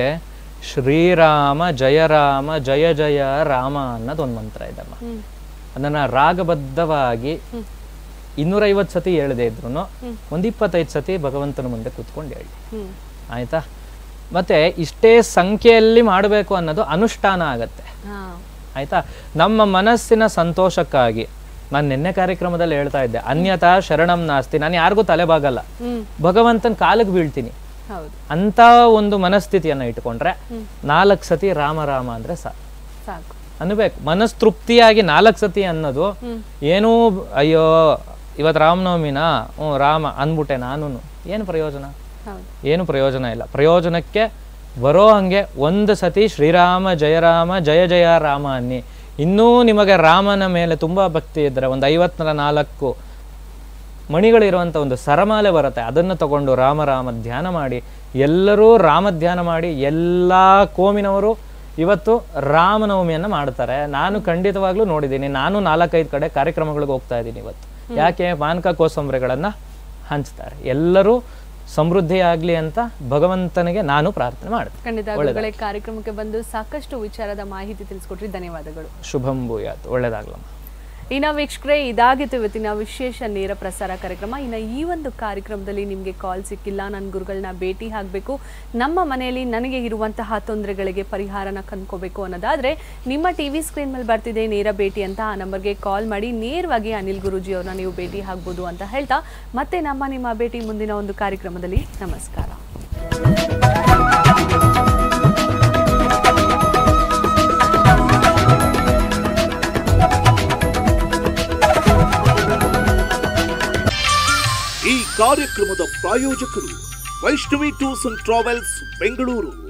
ಶ್ರೀರಾಮ ಜಯ ರಾಮ ಜಯ ಜಯ ರಾಮ ಅನ್ನೋದು ಒಂದು ಮಂತ್ರ ಇದಮ್ಮ ಅದನ್ನ ರಾಗಬದ್ಧವಾಗಿ ಇನ್ನೂರೈವತ್ತು ಸತಿ ಹೇಳದೆ ಇದ್ರು ಒಂದು ಇಪ್ಪತ್ತೈದು ಸತಿ ಭಗವಂತನ ಮುಂದೆ ಕೂತ್ಕೊಂಡು ಹೇಳಿ ಹ್ಮ್ ಆಯ್ತಾ ಮತ್ತೆ ಇಷ್ಟೇ ಸಂಖ್ಯೆಯಲ್ಲಿ ಮಾಡಬೇಕು ಅನ್ನೋದು ಅನುಷ್ಠಾನ ಆಗತ್ತೆ ಹಾ ಆಯ್ತಾ ನಮ್ಮ ಮನಸ್ಸಿನ ಸಂತೋಷಕ್ಕಾಗಿ ನಾನು ನಿನ್ನೆ ಕಾರ್ಯಕ್ರಮದಲ್ಲಿ ಹೇಳ್ತಾ ಇದ್ದೆ ಅನ್ಯತಾ ಶರಣಂ ನಾಸ್ತಿ ನಾನು ಯಾರಿಗೂ ತಲೆಬಾಗಲ್ಲ ಹ್ಮ್ ಭಗವಂತನ ಕಾಲಿಗೆ ಬೀಳ್ತೀನಿ ಹೌದು ಅಂತ ಒಂದು ಮನಸ್ಥಿತಿಯನ್ನ ಇಟ್ಕೊಂಡ್ರೆ ನಾಲ್ಕು ಸತಿ ರಾಮ ರಾಮ ಅಂದ್ರೆ ಸಾಕು ಸಾಕು ಅನ್ಬೇಕು ಮನಸ್ತೃಪ್ತಿಯಾಗಿ ನಾಲ್ಕು ಸತಿ ಅನ್ನೋದು ಏನೂ ಅಯ್ಯೋ ಇವತ್ತು ರಾಮನವಮಿನ ಹ್ಞೂ ರಾಮ ಅಂದ್ಬಿಟ್ಟೆ ನಾನು ಏನು ಪ್ರಯೋಜನ ಹೌದು ಏನು ಪ್ರಯೋಜನ ಇಲ್ಲ ಪ್ರಯೋಜನಕ್ಕೆ ಬರೋ ಹಂಗೆ ಒಂದು ಸತಿ ಶ್ರೀರಾಮ ಜಯರಾಮ ಜಯ ಜಯ ರಾಮ ಅನ್ನಿ ಇನ್ನೂ ನಿಮಗೆ ರಾಮನ ಮೇಲೆ ತುಂಬ ಭಕ್ತಿ ಇದ್ದರೆ ಒಂದು ಐವತ್ತರ ನಾಲ್ಕು ಮಣಿಗಳಿರುವಂಥ ಒಂದು ಸರಮಾಲೆ ಬರುತ್ತೆ ಅದನ್ನು ತಗೊಂಡು ರಾಮ ರಾಮ ಧ್ಯಾನ ಮಾಡಿ ಎಲ್ಲರೂ ರಾಮ ಧ್ಯಾನ ಮಾಡಿ ಎಲ್ಲ ಕೋಮಿನವರು ಇವತ್ತು ರಾಮನವಮಿಯನ್ನು ಮಾಡ್ತಾರೆ ನಾನು ಖಂಡಿತವಾಗ್ಲೂ ನೋಡಿದ್ದೀನಿ ನಾನು ನಾಲ್ಕೈದು ಕಡೆ ಕಾರ್ಯಕ್ರಮಗಳಿಗೆ ಹೋಗ್ತಾ ಇದ್ದೀನಿ ಇವತ್ತು ಯಾಕೆ ಮಾನಕ ಕೋಸಂಬರಿಗಳನ್ನು ಹಂಚ್ತಾರೆ ಎಲ್ಲರೂ ಸಮೃದ್ಧಿ ಆಗಲಿ ಅಂತ ಭಗವಂತನಿಗೆ ನಾನು ಪ್ರಾರ್ಥನೆ ಮಾಡ್ತೀನಿ ಖಂಡಿತ ಗುರುಗಳೇ ಕಾರ್ಯಕ್ರಮಕ್ಕೆ ಬಂದು ಸಾಕಷ್ಟು ವಿಚಾರದ ಮಾಹಿತಿ ತಿಳಿಸ್ಕೊಟ್ರಿ ಧನ್ಯವಾದಗಳು ಶುಭಂ ಭೂಯಾತ್ ಒಳ್ಳೇದಾಗ್ಲಮ್ಮ ಇನ್ನು ವೀಕ್ಷಕರೇ ಇದಾಗಿತ್ತು ಇವತ್ತಿನ ವಿಶೇಷ ನೇರ ಪ್ರಸಾರ ಕಾರ್ಯಕ್ರಮ ಇನ್ನು ಈ ಒಂದು ಕಾರ್ಯಕ್ರಮದಲ್ಲಿ ನಿಮಗೆ ಕಾಲ್ ಸಿಕ್ಕಿಲ್ಲ ನನ್ನ ಗುರುಗಳನ್ನ ಭೇಟಿ ಆಗಬೇಕು ನಮ್ಮ ಮನೆಯಲ್ಲಿ ನನಗೆ ಇರುವಂತಹ ತೊಂದರೆಗಳಿಗೆ ಪರಿಹಾರನ ಕಂದ್ಕೋಬೇಕು ಅನ್ನೋದಾದ್ರೆ ನಿಮ್ಮ ಟಿ ವಿ ಸ್ಕ್ರೀನ್ ಮೇಲೆ ಬರ್ತಿದೆ ನೇರ ಭೇಟಿ ಅಂತ ಆ ನಂಬರ್ಗೆ ಕಾಲ್ ಮಾಡಿ ನೇರವಾಗಿ ಅನಿಲ್ ಗುರೂಜಿ ಅವ್ರನ್ನ ನೀವು ಭೇಟಿ ಆಗ್ಬೋದು ಅಂತ ಹೇಳ್ತಾ ಮತ್ತೆ ನಮ್ಮ ನಿಮ್ಮ ಭೇಟಿ ಮುಂದಿನ ಒಂದು ಕಾರ್ಯಕ್ರಮದಲ್ಲಿ ನಮಸ್ಕಾರ ಈ ಕಾರ್ಯಕ್ರಮದ ಪ್ರಾಯೋಜಕರು Vaishnavi tours and travels Bengaluru